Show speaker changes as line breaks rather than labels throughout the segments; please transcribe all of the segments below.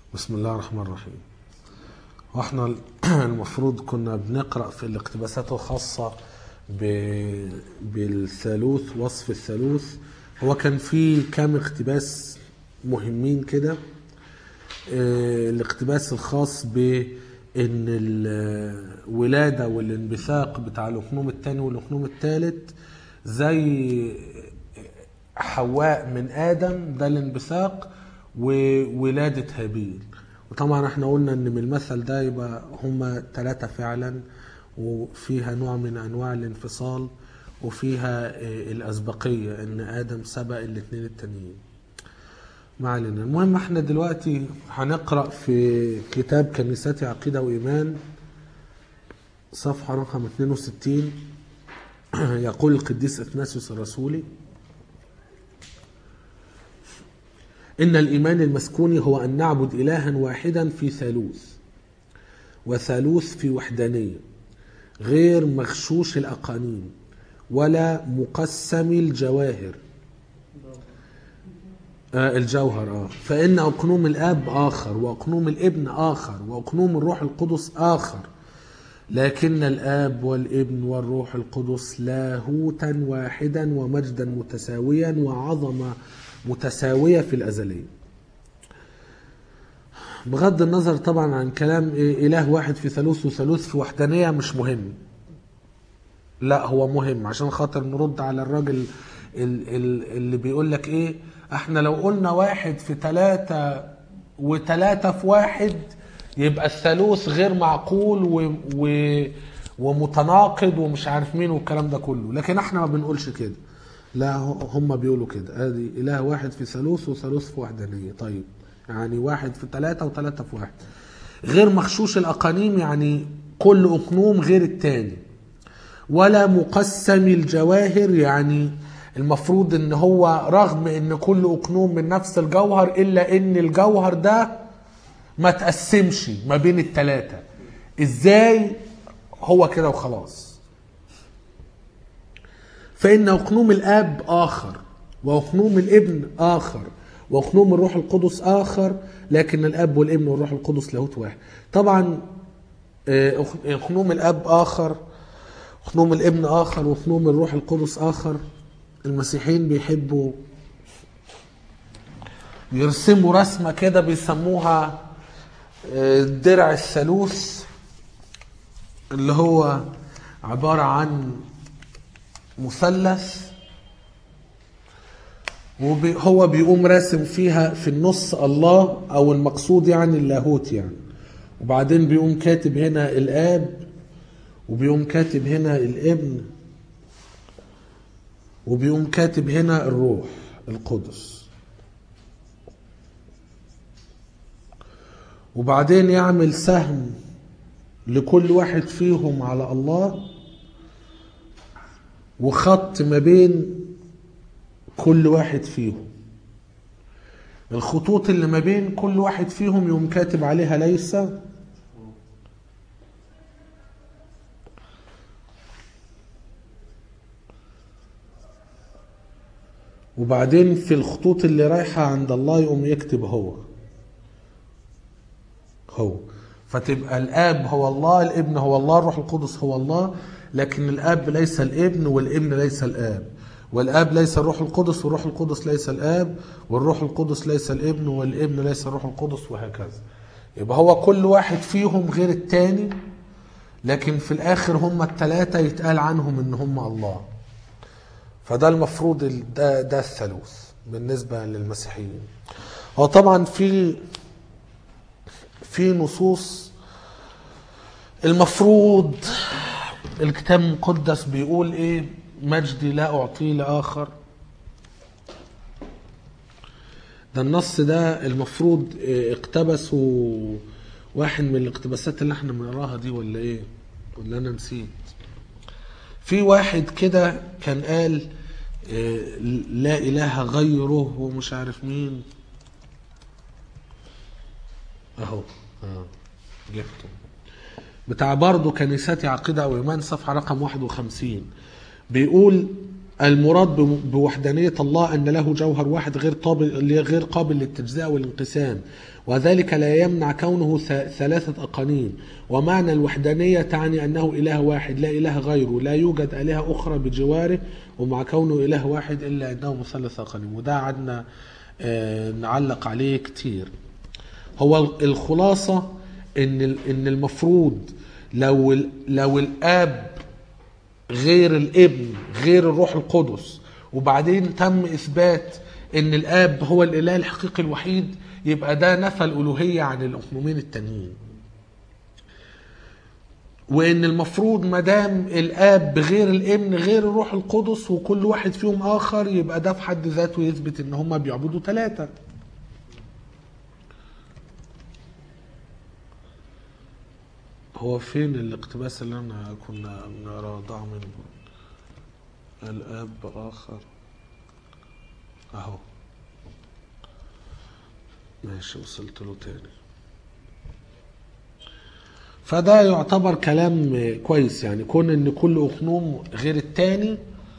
بسم الله الرحمن الرحيم واحنا المفروض كنا بنقرا في الاقتباسات الخاصه ب- بالثالوث وصف الثالوث هو كان في كام اقتباس مهمين كده آه، الاقتباس الخاص بان الولاده والانبثاق بتاع الاقنوم الثاني والاقنوم الثالث زي حواء من ادم ده الانبثاق وولاده هابيل وطبعا احنا قلنا ان من المثل ده يبقى هما ثلاثه فعلا وفيها نوع من انواع الانفصال وفيها آه، الاسبقيه ان ادم سبق الاثنين التانيين ما علينا المهم احنا دلوقتي هنقرا في كتاب كنيستي عقيده وايمان صفحه رقم 62 يقول القديس اثناسيوس الرسولي إن الإيمان المسكوني هو أن نعبد إلها واحدا في ثالوث وثالوث في وحدانية غير مغشوش الأقانيم ولا مقسم الجواهر آه الجوهر آه فإن أقنوم الآب آخر وأقنوم الابن آخر وأقنوم الروح القدس آخر لكن الآب والابن والروح القدس لاهوتا واحدا ومجدا متساويا وعظمة متساوية في الأزلية بغض النظر طبعا عن كلام إيه إله واحد في ثالوث وثالوث في وحدانية مش مهم لا هو مهم عشان خاطر نرد على الراجل ال- ال- اللي بيقول لك ايه احنا لو قلنا واحد في ثلاثة وثلاثة في واحد يبقى الثالوث غير معقول و... و... ومتناقض ومش عارف مين والكلام ده كله لكن احنا ما بنقولش كده لا هم بيقولوا كده ادي اله واحد في ثالوث وثالوث في وحدانية طيب يعني واحد في ثلاثة وثلاثة في واحد غير مخشوش الاقانيم يعني كل اقنوم غير التاني ولا مقسم الجواهر يعني المفروض ان هو رغم ان كل اقنوم من نفس الجوهر الا ان الجوهر ده ما تقسمش ما بين التلاتة ازاي هو كده وخلاص فإن أقنوم الآب آخر وأقنوم الابن آخر وأقنوم الروح القدس آخر لكن الآب والابن والروح القدس لاهوت واحد طبعا آه، أقنوم الآب آخر أقنوم الابن آخر وأقنوم الروح القدس آخر المسيحيين بيحبوا يرسموا رسمة كده بيسموها آه، درع الثالوث اللي هو عبارة عن مثلث وهو بيقوم راسم فيها في النص الله او المقصود يعني اللاهوت يعني وبعدين بيقوم كاتب هنا الاب وبيقوم كاتب هنا الابن وبيقوم كاتب هنا الروح القدس وبعدين يعمل سهم لكل واحد فيهم على الله وخط ما بين كل واحد فيهم الخطوط اللي ما بين كل واحد فيهم يقوم كاتب عليها ليس وبعدين في الخطوط اللي رايحة عند الله يقوم يكتب هو هو فتبقى الاب هو الله الابن هو الله الروح القدس هو الله لكن الاب ليس الابن والابن ليس الاب والاب ليس الروح القدس والروح القدس ليس الاب والروح القدس ليس الابن والابن ليس الروح القدس وهكذا يبقى هو كل واحد فيهم غير التاني لكن في الاخر هم الثلاثه يتقال عنهم ان هم الله فده المفروض ال- ده ده الثالوث بالنسبه للمسيحيين هو طبعا في في نصوص المفروض الكتاب المقدس بيقول ايه مجدي لا اعطيه لاخر ده النص ده المفروض إيه، اقتبسه واحد من الاقتباسات اللي احنا بنقراها دي ولا ايه ولا انا نسيت في واحد كده كان قال إيه، لا اله غيره ومش عارف مين اهو اه جبته بتاع برضه كنيستي عقيدة أو إيمان صفحة رقم 51 بيقول المراد بم- بوحدانية الله أن له جوهر واحد غير قابل غير قابل للتجزئة والانقسام وذلك لا يمنع كونه ث- ثلاثة أقانيم ومعنى الوحدانية تعني أنه إله واحد لا إله غيره لا يوجد آلهة أخرى بجواره ومع كونه إله واحد إلا أنه مثلث أقانيم وده عدنا آه، نعلق عليه كتير هو الخلاصة إن ال- إن المفروض لو ال- لو الآب غير الابن غير الروح القدس وبعدين تم اثبات ان الاب هو الاله الحقيقي الوحيد يبقى ده نفى الالوهيه عن الاقنومين التانيين وان المفروض ما دام الاب غير الابن غير الروح القدس وكل واحد فيهم اخر يبقى ده في حد ذاته يثبت ان هم بيعبدوا ثلاثه هو فين الاقتباس اللي انا كنا بنقراه ضاع منه الاب اخر اهو ماشي وصلت له تاني فده يعتبر كلام كويس يعني كون ان كل اقنوم غير التاني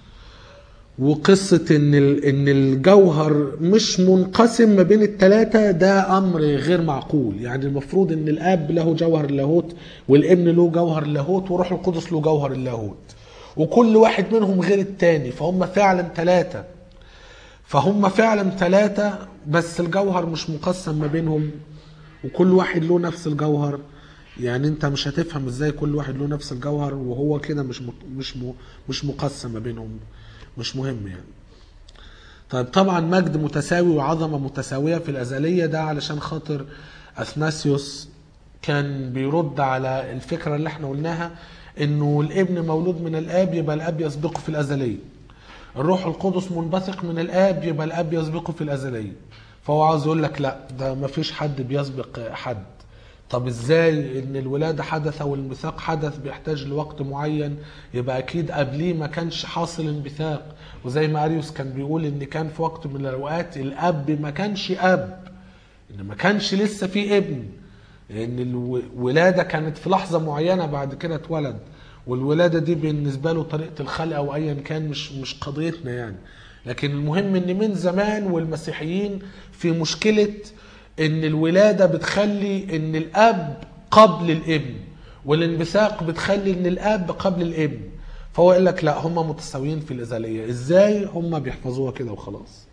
وقصة ان ال- ان الجوهر مش منقسم ما بين التلاتة ده امر غير معقول يعني المفروض ان الاب له جوهر اللاهوت والابن له جوهر اللاهوت وروح القدس له جوهر اللاهوت وكل واحد منهم غير التاني فهم فعلا تلاتة فهم فعلا ثلاثة بس الجوهر مش مقسم ما بينهم وكل واحد له نفس الجوهر يعني انت مش هتفهم ازاي كل واحد له نفس الجوهر وهو كده مش م- مش م- مش مقسم ما بينهم مش مهم يعني طيب طبعا مجد متساوي وعظمه متساويه في الازليه ده علشان خاطر اثناسيوس كان بيرد على الفكره اللي احنا قلناها انه الابن مولود من الاب يبقى الاب يسبقه في الازليه الروح القدس منبثق من الاب يبقى الاب يسبقه في الازليه فهو عاوز يقول لك لا ده ما فيش حد بيسبق حد طب ازاي ان الولاده حدث والانبثاق حدث بيحتاج لوقت معين يبقى اكيد قبليه ما كانش حاصل انبثاق وزي ما اريوس كان بيقول ان كان في وقت من الاوقات الاب ما كانش اب ان ما كانش لسه في ابن لان الولاده كانت في لحظه معينه بعد كده اتولد والولاده دي بالنسبه له طريقه الخلق او ايا كان مش مش قضيتنا يعني لكن المهم ان من زمان والمسيحيين في مشكله ان الولاده بتخلي ان الاب قبل الابن والانبثاق بتخلي ان الاب قبل الابن فهو يقول لك لا هم متساويين في الازليه ازاي هم بيحفظوها كده وخلاص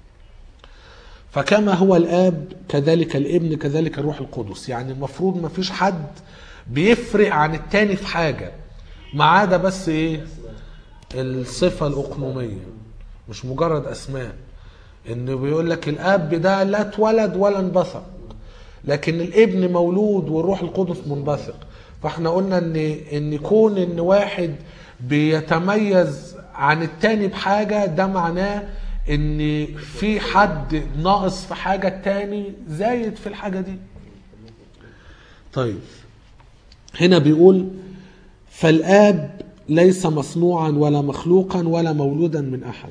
فكما هو الاب كذلك الابن كذلك الروح القدس يعني المفروض ما فيش حد بيفرق عن التاني في حاجه ما عدا بس ايه الصفه الاقنوميه مش مجرد اسماء انه بيقول لك الاب ده لا اتولد ولا انبثق لكن الابن مولود والروح القدس منبثق فاحنا قلنا ان ان يكون ان واحد بيتميز عن التاني بحاجه ده معناه ان في حد ناقص في حاجه التاني زايد في الحاجه دي طيب هنا بيقول فالاب ليس مصنوعا ولا مخلوقا ولا مولودا من احد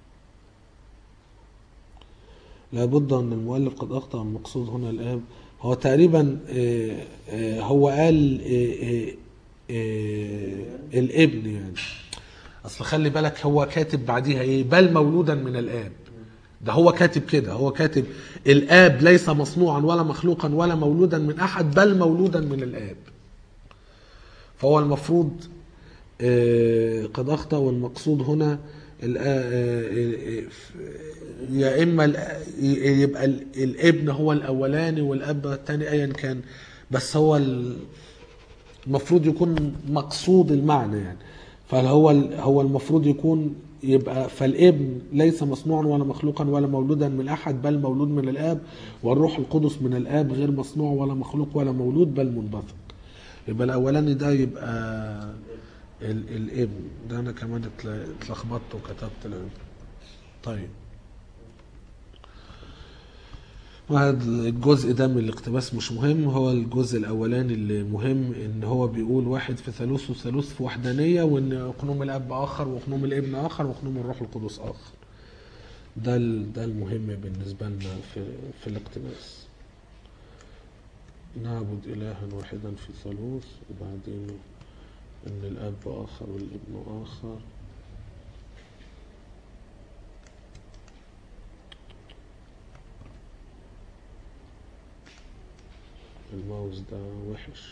لابد ان المؤلف قد اخطا المقصود هنا الاب هو تقريبا آه، آه، هو قال آه، آه، آه، الابن يعني اصل خلي بالك هو كاتب بعديها ايه بل مولودا من الاب ده هو كاتب كده هو كاتب الاب ليس مصنوعا ولا مخلوقا ولا مولودا من احد بل مولودا من الاب فهو المفروض آه، قد اخطا والمقصود هنا ال- آه، آه، آه، يا اما ال- يبقى ال- الابن هو الاولاني والاب الثاني ايا كان بس هو ال- المفروض يكون مقصود المعنى يعني فهو ال- هو المفروض يكون يبقى فالابن ليس مصنوعا ولا مخلوقا ولا مولودا من احد بل مولود من الاب والروح القدس من الاب غير مصنوع ولا مخلوق ولا مولود بل منبثق يبقى الاولاني ده يبقى ال- الابن ده انا كمان اتل- اتلخبطت وكتبت الابن طيب وهذا الجزء ده من الاقتباس مش مهم هو الجزء الاولاني اللي مهم ان هو بيقول واحد في ثالوث وثالوث في وحدانيه وان اقنوم الاب اخر واقنوم الابن اخر واقنوم الروح القدس اخر ده ال- ده المهم بالنسبه لنا في في الاقتباس نعبد الها واحدا في ثالوث وبعدين ان الاب اخر والابن اخر الماوس ده وحش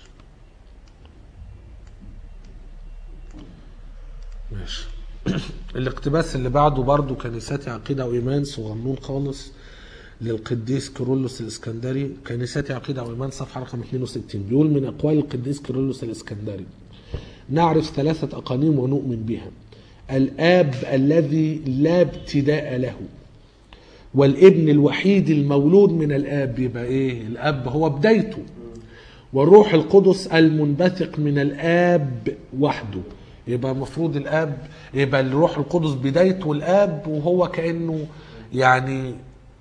ماشي الاقتباس اللي بعده برضو كنيستي عقيدة وإيمان صغنون خالص للقديس كيرلس الإسكندري كنيستي عقيدة وإيمان صفحة رقم 62 بيقول من أقوال القديس كيرلس الإسكندري نعرف ثلاثة أقانيم ونؤمن بها الآب الذي لا ابتداء له والابن الوحيد المولود من الآب يبقى إيه الأب هو بدايته والروح القدس المنبثق من الآب وحده يبقى المفروض الآب يبقى الروح القدس بدايته الآب وهو كأنه يعني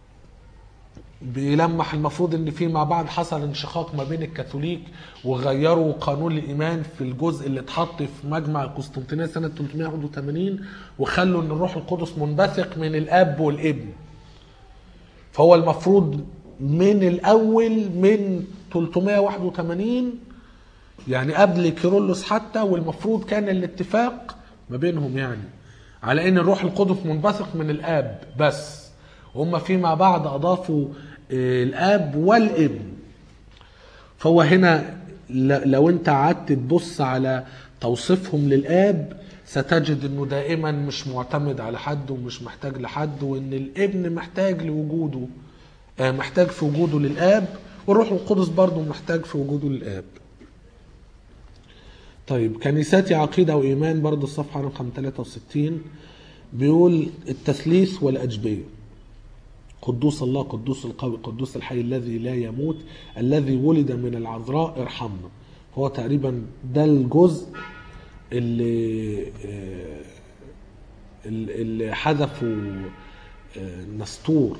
بيلمح المفروض ان في مع بعض حصل انشقاق ما بين الكاثوليك وغيروا قانون الايمان في الجزء اللي اتحط في مجمع القسطنطينيه سنه 381 وخلوا ان الروح القدس منبثق من الاب والابن فهو المفروض من الاول من 381 يعني قبل كيرلس حتى والمفروض كان الاتفاق ما بينهم يعني على ان الروح القدس منبثق من الاب بس هم فيما بعد اضافوا آه، الاب والابن فهو هنا ل- لو انت قعدت تبص على توصيفهم للاب ستجد انه دائما مش معتمد على حد ومش محتاج لحد وان الابن محتاج لوجوده آه، محتاج في وجوده للاب والروح القدس برضه محتاج في وجوده للاب طيب كنيستي عقيدة وإيمان برضه الصفحة رقم 63 بيقول التثليث والأجبية قدوس الله قدوس القوي قدوس الحي الذي لا يموت الذي ولد من العذراء ارحمنا هو تقريبا ده الجزء اللي آه، اللي حذفوا آه، نسطور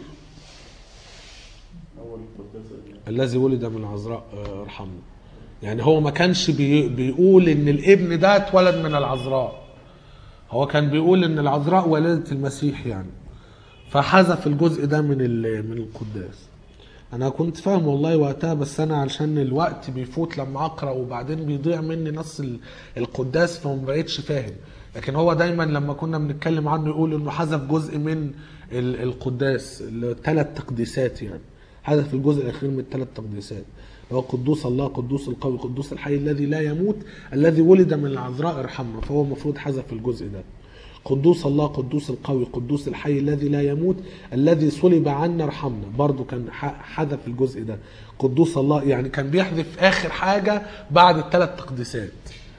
اول قداس
الذي ولد من العذراء آه، ارحمنا يعني هو ما كانش بي بيقول ان الابن ده اتولد من العذراء هو كان بيقول ان العذراء ولدت المسيح يعني فحذف الجزء ده من ال- من القداس انا كنت فاهم والله وقتها بس انا علشان الوقت بيفوت لما اقرا وبعدين بيضيع مني نص ال- القداس فما بقتش فاهم لكن هو دايما لما كنا بنتكلم عنه يقول انه حذف جزء من ال- القداس الثلاث تقديسات يعني حذف الجزء الاخير من الثلاث تقديسات هو قدوس الله قدوس القوي قدوس الحي الذي لا يموت الذي ولد من العذراء ارحمنا فهو المفروض حذف الجزء ده قدوس الله قدوس القوي قدوس الحي الذي لا يموت الذي صلب عنا ارحمنا برضو كان ح- حذف الجزء ده قدوس الله يعني كان بيحذف اخر حاجة بعد الثلاث تقديسات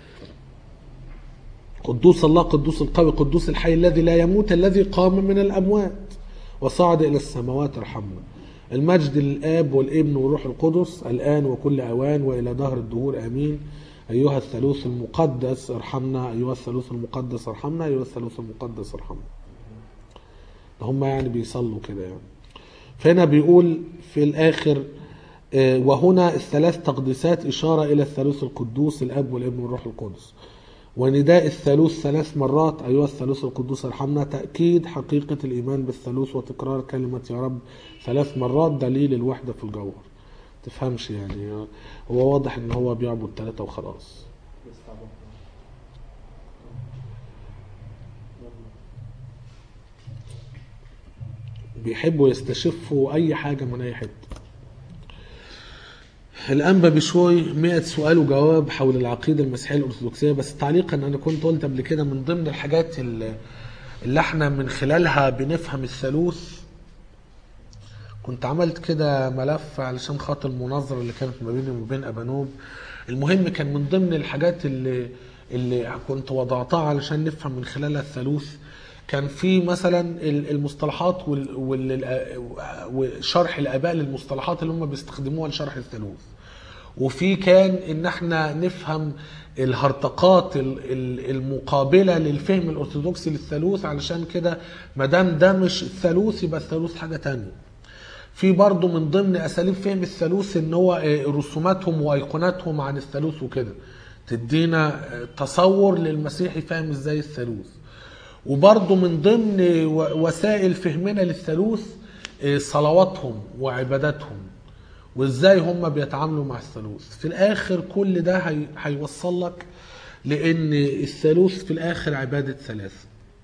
قدوس الله قدوس القوي قدوس الحي الذي لا يموت الذي قام من الأموات وصعد إلى السماوات ارحمنا المجد للآب والابن والروح القدس الآن وكل أوان وإلى دهر الدهور آمين أيها الثالوث المقدس ارحمنا أيها الثالوث المقدس ارحمنا أيها الثالوث المقدس ارحمنا هم يعني بيصلوا كده يعني فهنا بيقول في الآخر آه، وهنا الثلاث تقديسات إشارة إلى الثالوث القدوس الأب والابن والروح القدس ونداء الثالوث ثلاث مرات أيها الثالوث القدوس ارحمنا تأكيد حقيقة الإيمان بالثالوث وتكرار كلمة يا رب ثلاث مرات دليل الوحدة في الجوهر تفهمش يعني هو واضح ان هو بيعبد ثلاثة وخلاص
بس تعبان
بيحبوا يستشفوا اي حاجة من اي حتة الأنبا بشوي 100 سؤال وجواب حول العقيدة المسيحية الأرثوذكسية بس تعليقا أنا كنت قلت قبل كده من ضمن الحاجات اللي, اللي احنا من خلالها بنفهم الثالوث كنت عملت كده ملف علشان خاطر المناظرة اللي كانت ما بيني وبين أبانوب المهم كان من ضمن الحاجات اللي اللي كنت وضعتها علشان نفهم من خلالها الثالوث كان في مثلا ال- المصطلحات وال- وال- وشرح الآباء للمصطلحات اللي هم بيستخدموها لشرح الثالوث وفي كان ان احنا نفهم الهرطقات ال- ال- المقابله للفهم الارثوذكسي للثالوث علشان كده ما دام ده مش الثالوث يبقى الثالوث حاجه تانية في برضه من ضمن اساليب فهم الثالوث ان هو آه، رسوماتهم وايقوناتهم عن الثالوث وكده تدينا آه، تصور للمسيحي فاهم ازاي الثالوث وبرضه من ضمن و- وسائل فهمنا للثالوث آه، صلواتهم وعباداتهم وازاي هم بيتعاملوا مع الثالوث في الاخر كل ده هي... هيوصل لك لان الثالوث في الاخر عباده ثلاثه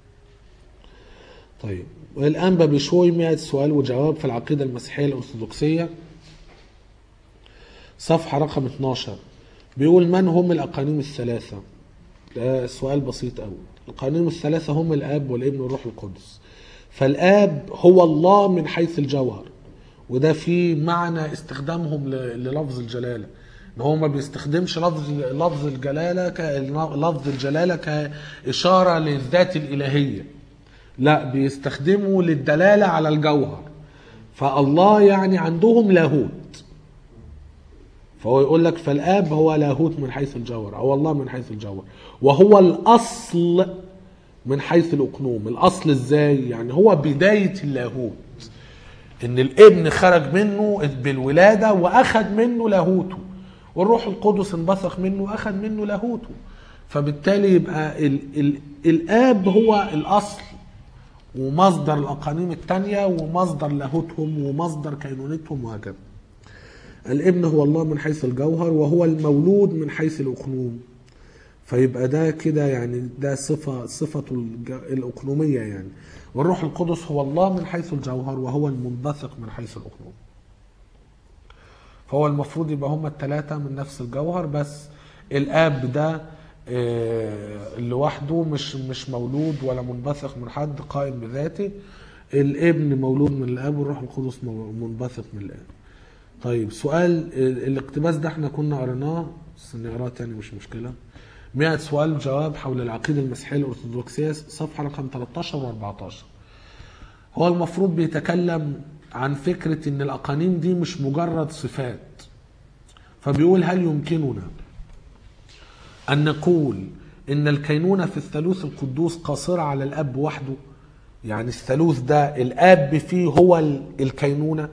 طيب والانبا بشوي 100 سؤال وجواب في العقيده المسيحيه الارثوذكسيه صفحة رقم 12 بيقول من هم الأقانيم الثلاثة ده سؤال بسيط قوي الأقانيم الثلاثة هم الآب والابن والروح القدس فالآب هو الله من حيث الجوهر وده في معنى استخدامهم ل- للفظ الجلالة ان هو ما بيستخدمش لفظ لفظ الجلالة ك... لفظ الجلالة كإشارة للذات الإلهية لا بيستخدموا للدلالة على الجوهر فالله يعني عندهم لاهوت فهو يقول لك فالاب هو لاهوت من حيث الجوهر او الله من حيث الجوهر وهو الاصل من حيث الاقنوم الاصل ازاي يعني هو بدايه اللاهوت ان الابن خرج منه بالولاده واخذ منه لاهوته والروح القدس انبثق منه واخذ منه لاهوته فبالتالي يبقى ال ال الاب هو الاصل ومصدر الاقانيم الثانيه ومصدر لاهوتهم ومصدر كينونتهم وهكذا الابن هو الله من حيث الجوهر وهو المولود من حيث الأقنوم فيبقى ده كده يعني ده صفة صفة الج- الأقنومية يعني والروح القدس هو الله من حيث الجوهر وهو المنبثق من حيث الأقنوم فهو المفروض يبقى هما الثلاثة من نفس الجوهر بس الآب ده آه، لوحده مش مش مولود ولا منبثق من حد قائم بذاته الابن مولود من الاب والروح القدس مو- منبثق من الاب طيب سؤال ال- الاقتباس ده احنا كنا قريناه بس نقراه تاني مش مشكله 100 سؤال وجواب حول العقيده المسيحيه الارثوذكسيه صفحه رقم 13 و14 هو المفروض بيتكلم عن فكره ان الاقانيم دي مش مجرد صفات فبيقول هل يمكننا أن نقول إن الكينونة في الثالوث القدوس قاصرة على الأب وحده يعني الثالوث ده الأب فيه هو ال- الكينونة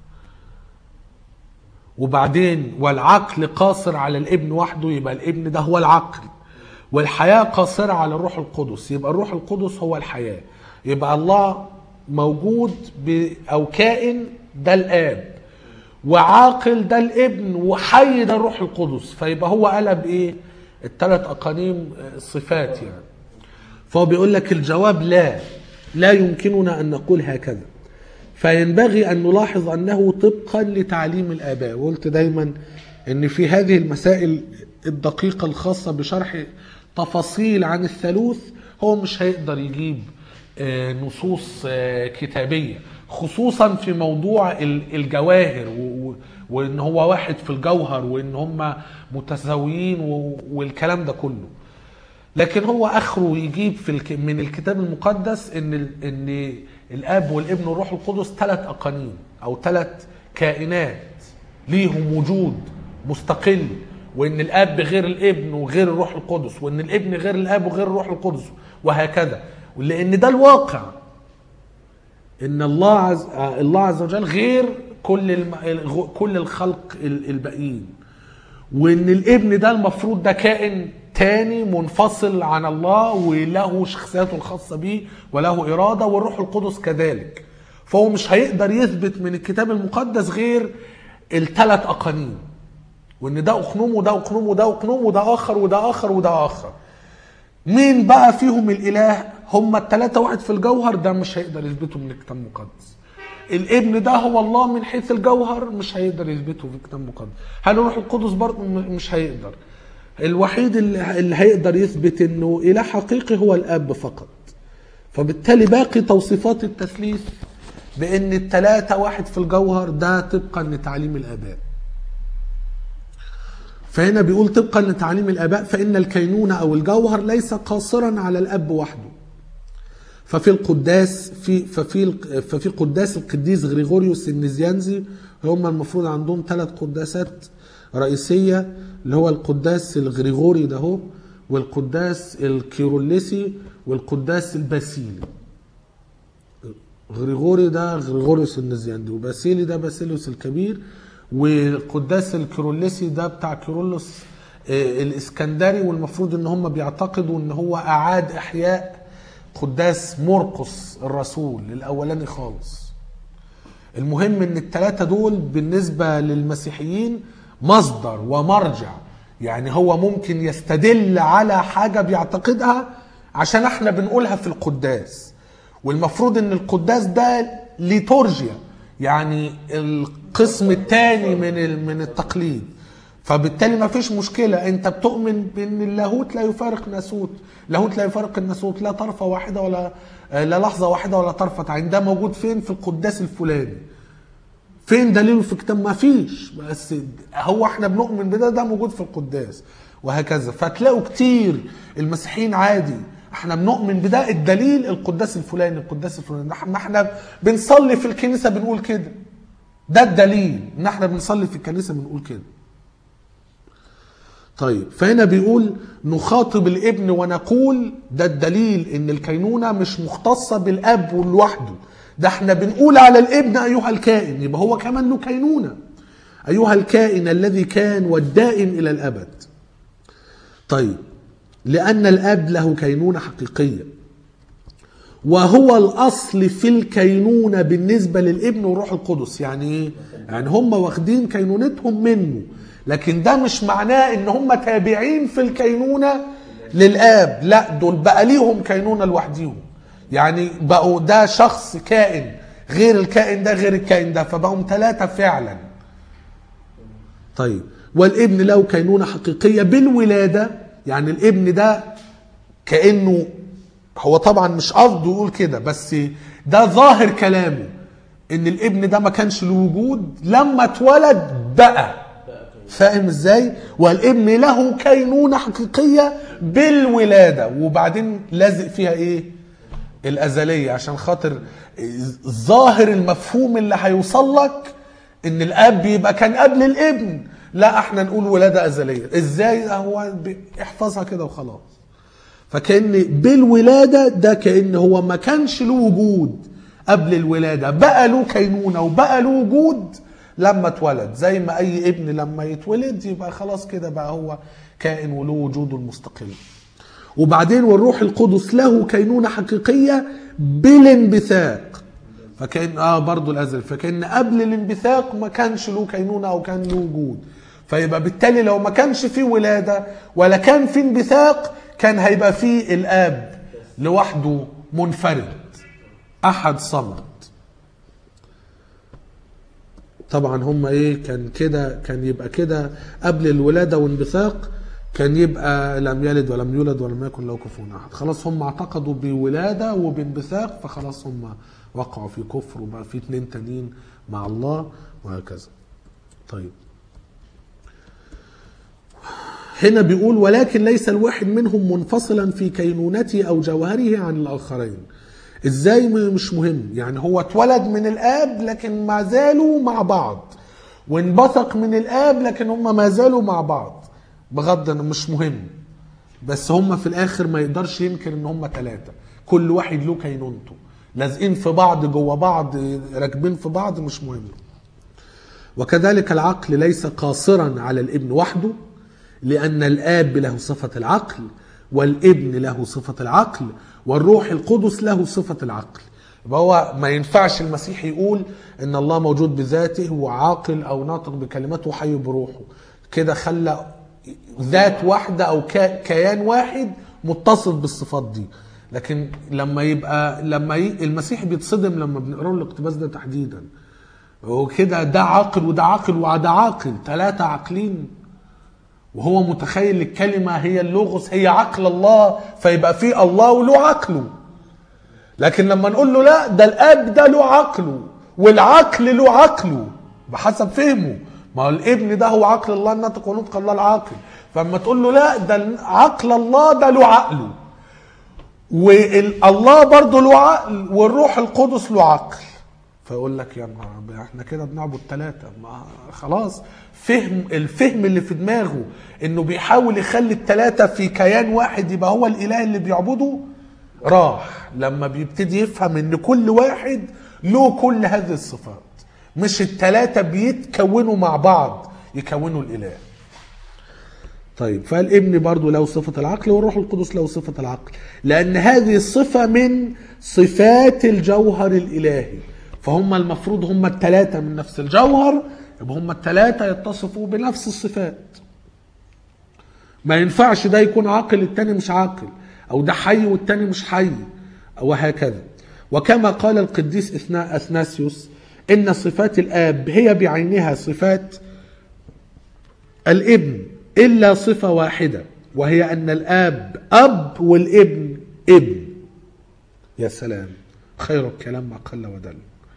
وبعدين والعقل قاصر على الابن وحده يبقى الابن ده هو العقل والحياة قاصرة على الروح القدس يبقى الروح القدس هو الحياة يبقى الله موجود ب أو كائن ده الآب وعاقل ده الابن وحي ده الروح القدس فيبقى هو قلب ايه الثلاث اقانيم آه، صفات يعني فهو بيقول لك الجواب لا لا يمكننا ان نقول هكذا فينبغي ان نلاحظ انه طبقا لتعليم الاباء وقلت دايما ان في هذه المسائل الدقيقه الخاصه بشرح تفاصيل عن الثالوث هو مش هيقدر يجيب آه، نصوص آه، كتابيه خصوصا في موضوع ال- الجواهر و- و- وان هو واحد في الجوهر وان هم متساويين و- والكلام ده كله لكن هو اخره يجيب في الك... من الكتاب المقدس ان ال... ان الاب والابن والروح القدس ثلاث اقانيم او ثلاث كائنات ليهم وجود مستقل وان الاب غير الابن وغير الروح القدس وان الابن غير الاب وغير الروح القدس وهكذا لان ده الواقع ان الله عز آه، الله عز وجل غير كل الم... الغ- كل الخلق ال- الباقيين وان الابن ده المفروض ده كائن تاني منفصل عن الله وله شخصياته الخاصة بيه وله إرادة والروح القدس كذلك فهو مش هيقدر يثبت من الكتاب المقدس غير الثلاث أقانيم وإن ده أقنوم وده أقنوم وده أقنوم وده آخر وده آخر وده آخر مين بقى فيهم الإله هم الثلاثة واحد في الجوهر ده مش هيقدر يثبته من الكتاب المقدس الابن ده هو الله من حيث الجوهر مش هيقدر يثبته في الكتاب المقدس هل الروح القدس برضه م- مش هيقدر الوحيد اللي اللي هيقدر يثبت انه اله حقيقي هو الاب فقط فبالتالي باقي توصيفات التثليث بان الثلاثه واحد في الجوهر ده طبقا لتعليم الاباء فهنا بيقول طبقا لتعليم الاباء فان الكينونه او الجوهر ليس قاصرا على الاب وحده ففي القداس في ففي ففي قداس القديس غريغوريوس النزيانزي هم المفروض عندهم ثلاث قداسات رئيسيه اللي هو القداس الغريغوري ده هو والقداس الكيروليسي والقداس الباسيلي غريغوري ده غريغوريوس النزيانزي وباسيلي ده باسيليوس الكبير والقداس الكيروليسي ده بتاع كيرلس آه، الاسكندري والمفروض ان هم بيعتقدوا ان هو اعاد احياء قداس مرقس الرسول الاولاني خالص المهم ان الثلاثه دول بالنسبه للمسيحيين مصدر ومرجع يعني هو ممكن يستدل على حاجه بيعتقدها عشان احنا بنقولها في القداس والمفروض ان القداس ده ليتورجيا يعني القسم الثاني من ال- من التقليد فبالتالي ما فيش مشكلة انت بتؤمن بان اللاهوت لا يفارق ناسوت لاهوت لا يفارق الناسوت لا طرفة واحدة ولا لا لحظة واحدة ولا طرفة عين ده موجود فين في القداس الفلاني فين دليله في الكتاب ما فيش بس هو احنا بنؤمن بده ده موجود في القداس وهكذا فتلاقوا كتير المسيحيين عادي احنا بنؤمن بده الدليل القداس الفلاني القداس الفلاني ده ما احنا بنصلي في الكنيسه بنقول كده ده الدليل ان احنا بنصلي في الكنيسه بنقول كده طيب فهنا بيقول نخاطب الابن ونقول ده الدليل ان الكينونه مش مختصه بالاب لوحده ده احنا بنقول على الابن ايها الكائن يبقى هو كمان له كينونه ايها الكائن الذي كان والدائم الى الابد طيب لان الاب له كينونه حقيقيه وهو الاصل في الكينونه بالنسبه للابن والروح القدس يعني ايه يعني هم واخدين كينونتهم منه لكن ده مش معناه ان هم تابعين في الكينونه للاب لا دول بقى ليهم كينونه لوحديهم يعني بقوا ده شخص كائن غير الكائن ده غير الكائن ده فبقوا ثلاثه فعلا طيب والابن له كينونه حقيقيه بالولاده يعني الابن ده كانه هو طبعا مش قصده يقول كده بس ده ظاهر كلامه ان الابن ده ما كانش له وجود لما اتولد بقى فاهم ازاي والابن له كينونه حقيقيه بالولاده وبعدين لازق فيها ايه الازليه عشان خاطر ظاهر المفهوم اللي هيوصل لك ان الاب يبقى كان قبل الابن لا احنا نقول ولاده ازليه ازاي هو احفظها كده وخلاص فكان بالولاده ده كان هو ما كانش له وجود قبل الولاده بقى له كينونه وبقى له وجود لما اتولد زي ما اي ابن لما يتولد يبقى خلاص كده بقى هو كائن وله وجوده المستقل وبعدين والروح القدس له كينونه حقيقيه بالانبثاق فكان اه برضه الازل فكان قبل الانبثاق ما كانش له كينونه او كان له وجود فيبقى بالتالي لو ما كانش فيه ولاده ولا كان فيه انبثاق كان هيبقى فيه الاب لوحده منفرد احد صمد طبعا هم ايه كان كده كان يبقى كده قبل الولاده وانبثاق كان يبقى لم يلد ولم يولد ولم يكن له كفوا احد خلاص هم اعتقدوا بولاده وبانبثاق فخلاص هم وقعوا في كفر وبقى في اتنين تانيين مع الله وهكذا طيب هنا بيقول ولكن ليس الواحد منهم منفصلا في كينونته او جوهره عن الاخرين ازاي مش مهم يعني هو اتولد من الاب لكن ما زالوا مع بعض وانبثق من الاب لكن هم ما زالوا مع بعض بغض مش مهم بس هم في الاخر ما يقدرش ينكر ان هم ثلاثه كل واحد له كينونته لازقين في بعض جوه بعض راكبين في بعض مش مهم وكذلك العقل ليس قاصرا على الابن وحده لأن الآب له صفة العقل والابن له صفة العقل والروح القدس له صفة العقل يبقى هو ما ينفعش المسيح يقول ان الله موجود بذاته وعاقل او ناطق بكلماته وحي بروحه كده خلى ذات واحدة او كيان واحد متصف بالصفات دي لكن لما يبقى لما ي... المسيح بيتصدم لما بنقرا له الاقتباس ده تحديدا وكده ده عاقل وده عاقل وده عاقل ثلاثة عاقلين وهو متخيل الكلمة هي اللغز هي عقل الله فيبقى في الله وله عقله لكن لما نقول له لا ده الاب ده له عقله والعقل له عقله بحسب فهمه ما هو الابن ده هو عقل الله الناطق ونطق الله العاقل فلما تقول له لا ده عقل الله ده له عقله والله برضه له عقل والروح القدس له عقل فيقول لك يا ما احنا كده بنعبد ثلاثة ما خلاص فهم الفهم اللي في دماغه انه بيحاول يخلي الثلاثة في كيان واحد يبقى هو الاله اللي بيعبده راح لما بيبتدي يفهم ان كل واحد له كل هذه الصفات مش الثلاثة بيتكونوا مع بعض يكونوا الاله طيب فالابن برضو له صفة العقل والروح القدس له صفة العقل لأن هذه الصفة من صفات الجوهر الإلهي فهم المفروض هم الثلاثة من نفس الجوهر يبقى هم الثلاثة يتصفوا بنفس الصفات ما ينفعش ده يكون عاقل التاني مش عاقل أو ده حي والتاني مش حي وهكذا وكما قال القديس أثناسيوس ان صفات الاب هي بعينها صفات الابن الا صفه واحده وهي ان الاب اب والابن ابن يا سلام خير الكلام ما قل ودل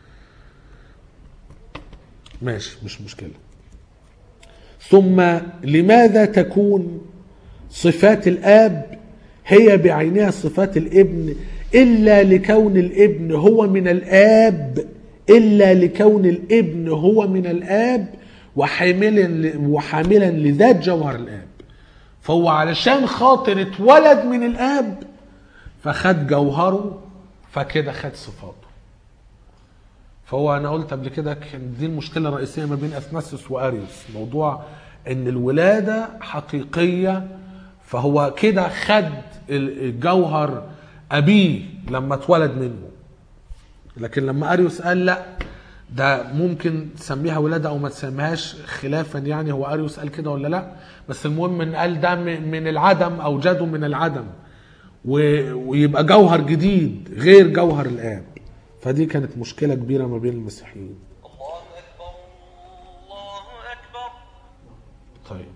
ماشي مش مشكله ثم لماذا تكون صفات الاب هي بعينها صفات الابن الا لكون الابن هو من الاب الا لكون الابن هو من الاب وحاملا وحاملا لذات جوهر الاب فهو علشان خاطر اتولد من الاب فخد جوهره فكده خد صفاته فهو انا قلت قبل كده كان دي المشكله الرئيسيه ما بين اثناسيوس واريوس موضوع ان الولاده حقيقيه فهو كده خد الجوهر ابيه لما اتولد منه لكن لما اريوس قال لا ده ممكن تسميها ولاده او ما تسميهاش خلافا يعني هو اريوس قال كده ولا لا بس المهم ان قال ده من العدم اوجده من العدم ويبقى جوهر جديد غير جوهر الاب فدي كانت مشكله كبيره ما بين المسيحيين
الله أكبر الله أكبر
طيب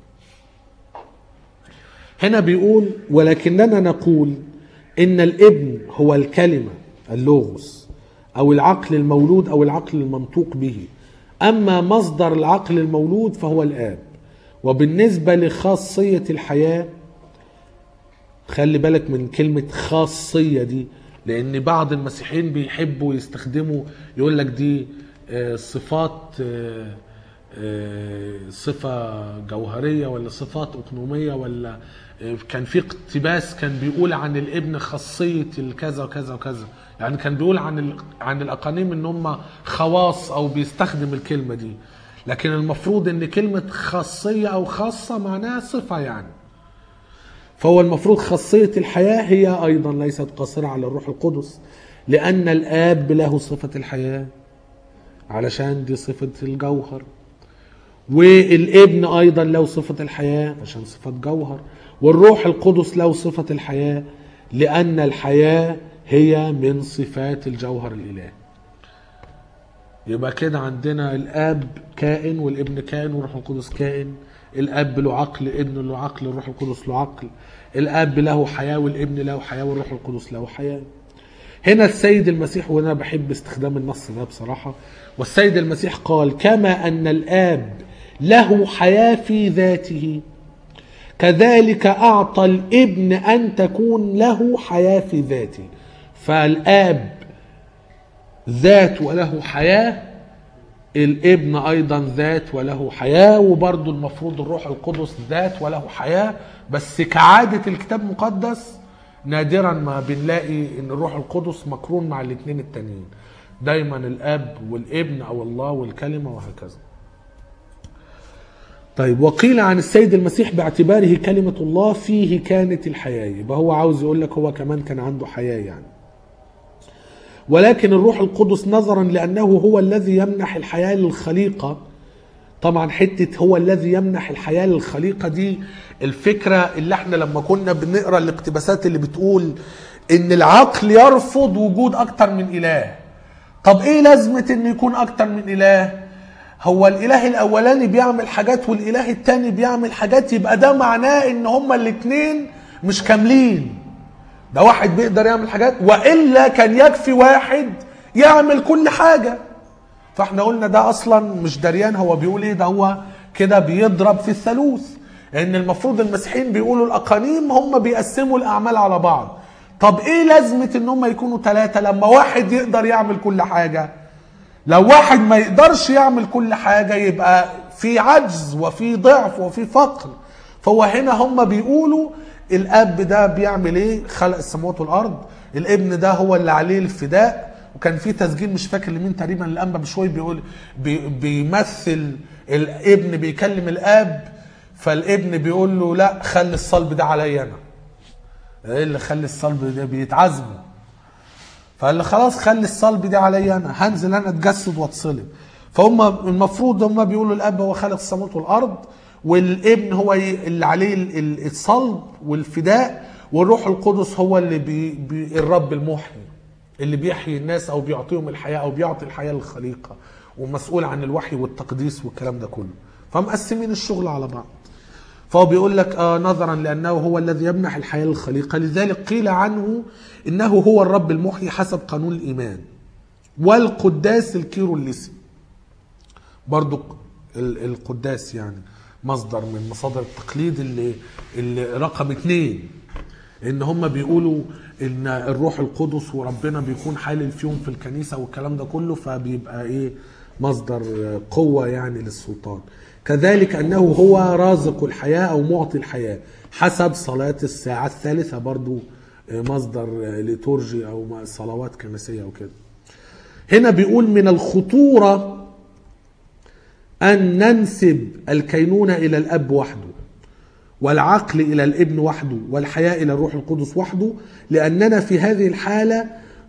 هنا بيقول ولكننا نقول ان الابن هو الكلمه اللوغوس او العقل المولود او العقل المنطوق به اما مصدر العقل المولود فهو الاب وبالنسبه لخاصيه الحياه خلي بالك من كلمه خاصيه دي لان بعض المسيحيين بيحبوا يستخدموا يقول لك دي آه، صفات آه، آه، صفة جوهرية ولا صفات أقنومية ولا آه، كان في اقتباس كان بيقول عن الابن خاصية الكذا وكذا وكذا يعني كان بيقول عن ال- عن الأقانيم إن هم خواص أو بيستخدم الكلمة دي لكن المفروض إن كلمة خاصية أو خاصة معناها صفة يعني فهو المفروض خاصية الحياة هي أيضا ليست قاصرة على الروح القدس لأن الآب له صفة الحياة علشان دي صفة الجوهر والابن أيضا له صفة الحياة عشان صفة جوهر والروح القدس له صفة الحياة لأن الحياة هي من صفات الجوهر الإلهي يبقى كده عندنا الاب كائن والابن كائن والروح القدس كائن الاب له عقل الابن له عقل الروح القدس له عقل الاب له حياه والابن له حياه والروح القدس له حياه هنا السيد المسيح وانا بحب استخدام النص ده بصراحه والسيد المسيح قال كما ان الاب له حياه في ذاته كذلك اعطى الابن ان تكون له حياه في ذاته فالاب ذات وله حياة الابن أيضا ذات وله حياة وبرضه المفروض الروح القدس ذات وله حياة بس كعادة الكتاب المقدس نادرا ما بنلاقي ان الروح القدس مقرون مع الاثنين التانيين دايما الاب والابن او الله والكلمة وهكذا طيب وقيل عن السيد المسيح باعتباره كلمة الله فيه كانت الحياة يبقى هو عاوز يقول لك هو كمان كان عنده حياة يعني ولكن الروح القدس نظرا لانه هو الذي يمنح الحياه للخليقه طبعا حته هو الذي يمنح الحياه للخليقه دي الفكره اللي احنا لما كنا بنقرا الاقتباسات اللي بتقول ان العقل يرفض وجود اكتر من اله طب ايه لازمه ان يكون اكتر من اله هو الاله الاولاني بيعمل حاجات والاله التاني بيعمل حاجات يبقى ده معناه ان هما الاتنين مش كاملين ده واحد بيقدر يعمل حاجات والا كان يكفي واحد يعمل كل حاجه فاحنا قلنا ده اصلا مش دريان هو بيقول ايه ده هو كده بيضرب في الثالوث لان المفروض المسيحيين بيقولوا الاقانيم هم بيقسموا الاعمال على بعض طب ايه لازمه ان هم يكونوا ثلاثه لما واحد يقدر يعمل كل حاجه لو واحد ما يقدرش يعمل كل حاجه يبقى في عجز وفي ضعف وفي فقر فهو هنا هم بيقولوا الاب ده بيعمل ايه خلق السماوات والارض الابن ده هو اللي عليه الفداء وكان في تسجيل مش فاكر لمين تقريبا الانبا بشوي بيقول بي بيمثل الابن بيكلم الاب فالابن بيقول له لا خلي الصلب ده عليا انا ايه اللي خلي الصلب ده بيتعذبوا فقال له خلاص خلي الصلب دي عليا انا هنزل انا اتجسد واتصلب فهم المفروض هم بيقولوا الاب هو خالق السماوات والارض والابن هو ي- اللي عليه ال- ال- الصلب والفداء والروح القدس هو اللي بي بي الرب المحيي اللي بيحيي الناس او بيعطيهم الحياه او بيعطي الحياه للخليقه ومسؤول عن الوحي والتقديس والكلام ده كله فمقسمين الشغل على بعض فهو بيقول لك آه نظرا لانه هو الذي يمنح الحياه للخليقه لذلك قيل عنه انه هو الرب المحيي حسب قانون الايمان والقداس الكيروليسي برضو ال- القداس يعني مصدر من مصادر التقليد اللي, اللي رقم اتنين ان هم بيقولوا ان الروح القدس وربنا بيكون حالل فيهم في الكنيسه والكلام ده كله فبيبقى ايه مصدر قوه يعني للسلطان كذلك انه هو رازق الحياه او معطي الحياه حسب صلاه الساعه الثالثه برضو مصدر ليتورجي او صلوات كنسيه وكده هنا بيقول من الخطوره ان ننسب الكينونه الى الاب وحده والعقل الى الابن وحده والحياه الى الروح القدس وحده لاننا في هذه الحاله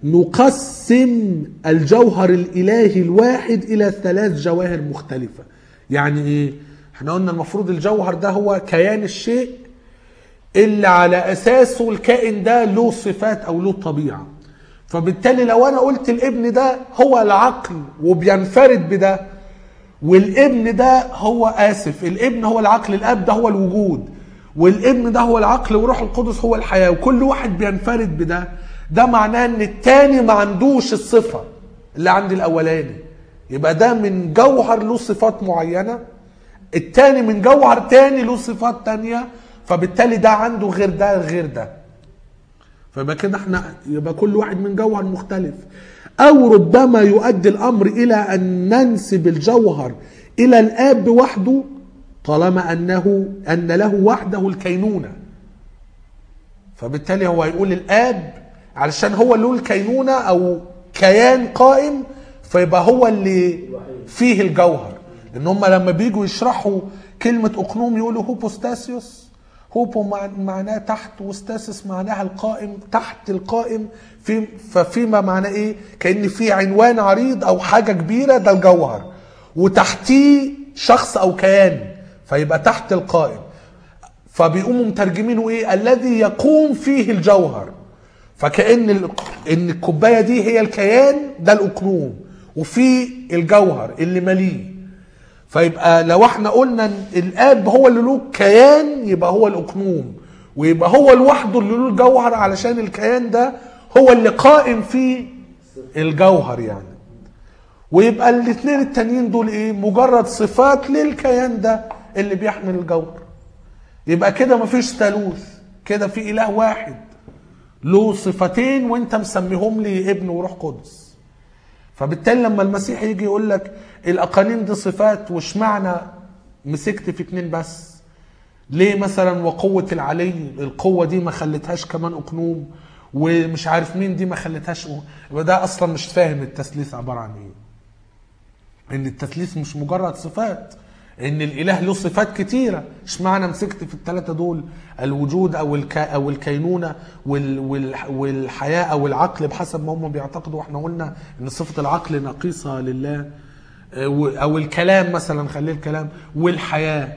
نقسم الجوهر الالهي الواحد الى ثلاث جواهر مختلفه يعني ايه احنا قلنا المفروض الجوهر ده هو كيان الشيء اللي على اساسه الكائن ده له صفات او له طبيعه فبالتالي لو انا قلت الابن ده هو العقل وبينفرد بده والابن ده هو اسف الابن هو العقل الاب ده هو الوجود والابن ده هو العقل وروح القدس هو الحياه وكل واحد بينفرد بده ده معناه ان التاني ما عندوش الصفه اللي عند الاولاني يبقى ده من جوهر له صفات معينه التاني من جوهر تاني له صفات تانية فبالتالي ده عنده غير ده غير ده فيبقى كده احنا يبقى كل واحد من جوهر مختلف او ربما يؤدي الامر الى ان ننسب الجوهر الى الاب وحده طالما انه ان له وحده الكينونه فبالتالي هو يقول الاب علشان هو له الكينونه او كيان قائم فيبقى هو اللي فيه الجوهر ان هم لما بيجوا يشرحوا كلمه اقنوم يقولوا هوبوستاسيوس هوبو مع- معناه تحت وستاسيس معناها القائم تحت القائم في ففيما معناه ايه كان في عنوان عريض او حاجه كبيره ده الجوهر وتحتيه شخص او كيان فيبقى تحت القائم فبيقوموا مترجمينه ايه الذي يقوم فيه الجوهر فكأن ال... ان الكوبايه دي هي الكيان ده الاقنوم وفي الجوهر اللي مليه فيبقى لو احنا قلنا ان الاب هو اللي له كيان يبقى هو الاقنوم ويبقى هو لوحده اللي له الجوهر علشان الكيان ده هو اللي قائم فيه الجوهر يعني ويبقى الاثنين التانيين دول ايه مجرد صفات للكيان ده اللي بيحمل الجوهر يبقى كده مفيش ثالوث كده في اله واحد له صفتين وانت مسميهم لي ابن وروح قدس فبالتالي لما المسيح يجي يقول لك الاقانيم دي صفات واشمعنى مسكت في اتنين بس ليه مثلا وقوة العلي القوة دي ما خلتهاش كمان اقنوم ومش عارف مين دي ما خلتهاش أق- يبقى ده اصلا مش فاهم التثليث عبارة عن ايه ان التثليث مش مجرد صفات ان الاله له صفات كتيره اشمعنى مسكت في الثلاثه دول الوجود او الك او الكينونه وال وال والحياه او العقل بحسب ما هم بيعتقدوا واحنا قلنا ان صفه العقل نقيصه لله آه، و- او الكلام مثلا خليه الكلام والحياه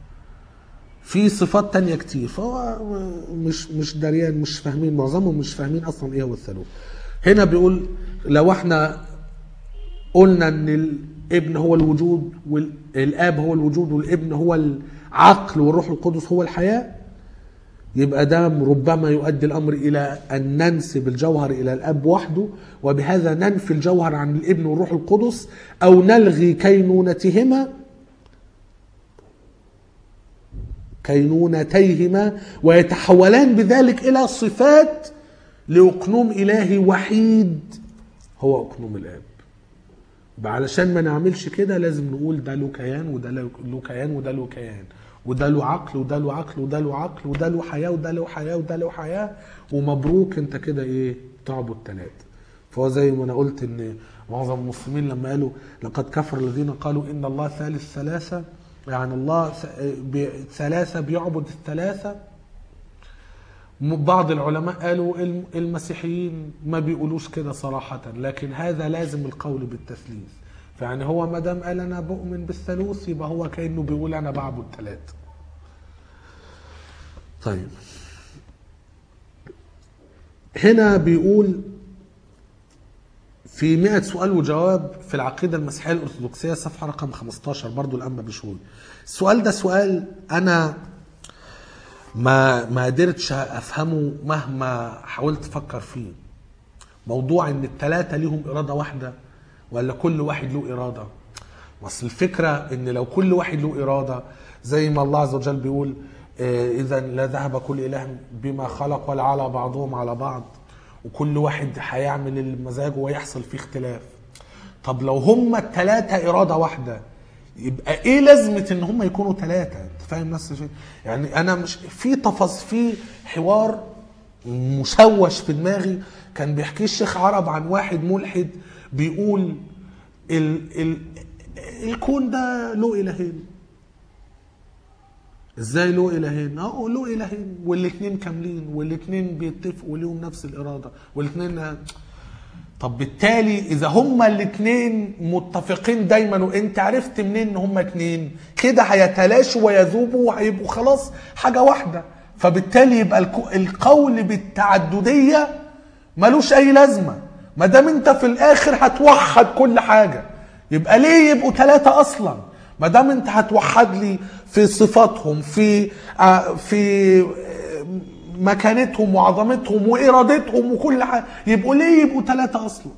في صفات تانية كتير فهو مش مش دريان مش فاهمين معظمهم مش فاهمين اصلا ايه هو الثالوث هنا بيقول لو احنا قلنا ان الابن هو الوجود والاب هو الوجود والابن هو العقل والروح القدس هو الحياه يبقى ده ربما يؤدي الامر الى ان ننسب الجوهر الى الاب وحده وبهذا ننفي الجوهر عن الابن والروح القدس او نلغي كينونتهما كينونتيهما ويتحولان بذلك الى صفات لاقنوم الهي وحيد هو اقنوم الاب يبقى علشان ما نعملش كده لازم نقول ده له كيان وده له له كيان وده له كيان وده له عقل وده له عقل وده له عقل وده له حياه وده له حياه وده له حياه ومبروك انت كده ايه تعبد ثلاثه فهو زي ما انا قلت ان معظم المسلمين لما قالوا لقد كفر الذين قالوا ان الله ثالث ثلاثه يعني الله ث- بي- ثلاثه بيعبد الثلاثه م- بعض العلماء قالوا الم- المسيحيين ما بيقولوش كده صراحة لكن هذا لازم القول بالتثليث فيعني هو ما دام قال انا بؤمن بالثالوث يبقى هو كانه بيقول انا بعبد ثلاثة طيب هنا بيقول في 100 سؤال وجواب في العقيدة المسيحية الأرثوذكسية صفحة رقم 15 برضو الأنبا بشوي السؤال ده سؤال أنا ما ما قدرتش أفهمه مهما حاولت أفكر فيه موضوع إن التلاتة ليهم إرادة واحدة ولا كل واحد له إرادة بس الفكرة إن لو كل واحد له إرادة زي ما الله عز وجل بيقول آه، إذا لا ذهب كل إله بما خلق ولا على بعضهم على بعض وكل واحد هيعمل المزاج ويحصل فيه اختلاف طب لو هم التلاتة إرادة واحدة يبقى ايه لازمة ان هم يكونوا ثلاثة انت فاهم نفس الشيء يعني انا مش في تفاصيل في حوار مشوش في دماغي كان بيحكيه الشيخ عرب عن واحد ملحد بيقول ال ال الكون ده له الهين ازاي له الهين اه له الهين والاثنين كاملين والاثنين بيتفقوا ليهم نفس الاراده والاثنين طب بالتالي اذا هما الاثنين متفقين دايما وانت عرفت منين ان هما اثنين كده هيتلاشوا ويذوبوا وهيبقوا خلاص حاجه واحده فبالتالي يبقى الكو- القول بالتعدديه ملوش اي لازمه ما دام انت في الاخر هتوحد كل حاجه يبقى ليه يبقوا ثلاثه اصلا ما دام انت هتوحد لي في صفاتهم في آه، في آه، مكانتهم وعظمتهم وارادتهم وكل حاجه يبقوا ليه يبقوا ثلاثه اصلا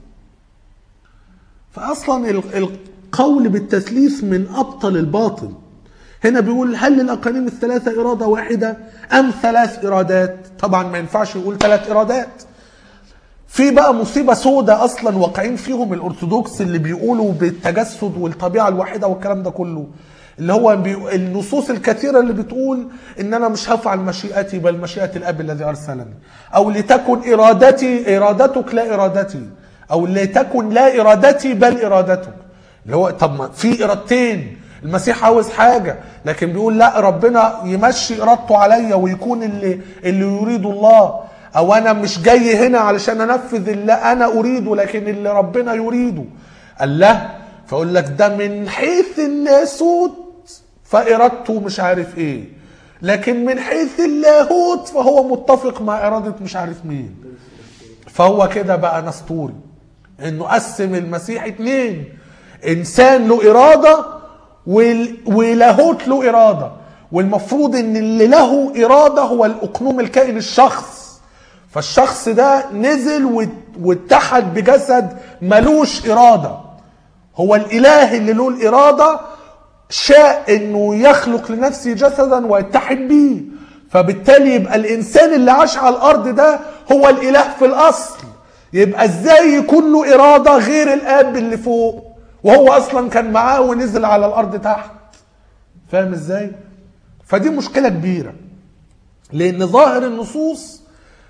فاصلا ال- القول بالتثليث من ابطل الباطل هنا بيقول هل للاقانيم الثلاثه اراده واحده ام ثلاث ارادات طبعا ما ينفعش يقول ثلاث ارادات في بقى مصيبة سودة أصلا واقعين فيهم الأرثوذكس اللي بيقولوا بالتجسد والطبيعة الواحدة والكلام ده كله اللي هو بي... النصوص الكثيرة اللي بتقول إن أنا مش هفعل مشيئتي بل مشيئة الأب الذي أرسلني أو لتكن إرادتي إرادتك لا إرادتي أو لتكن لا إرادتي بل إرادتك اللي هو طب ما في إرادتين المسيح عاوز حاجة لكن بيقول لا ربنا يمشي إرادته عليا ويكون اللي اللي يريد الله او انا مش جاي هنا علشان انفذ اللي انا اريده لكن اللي ربنا يريده قال لا فاقول لك ده من حيث الناسوت فارادته مش عارف ايه لكن من حيث اللاهوت فهو متفق مع اراده مش عارف مين فهو كده بقى نسطوري انه قسم المسيح اتنين انسان له اراده وال- ولاهوت له اراده والمفروض ان اللي له اراده هو الاقنوم الكائن الشخص فالشخص ده نزل وات- واتحد بجسد ملوش اراده هو الاله اللي له الاراده شاء انه يخلق لنفسه جسدا ويتحد بيه فبالتالي يبقى الانسان اللي عاش على الارض ده هو الاله في الاصل يبقى ازاي يكون له اراده غير الاب اللي فوق وهو اصلا كان معاه ونزل على الارض تحت فاهم ازاي فدي مشكله كبيره لان ظاهر النصوص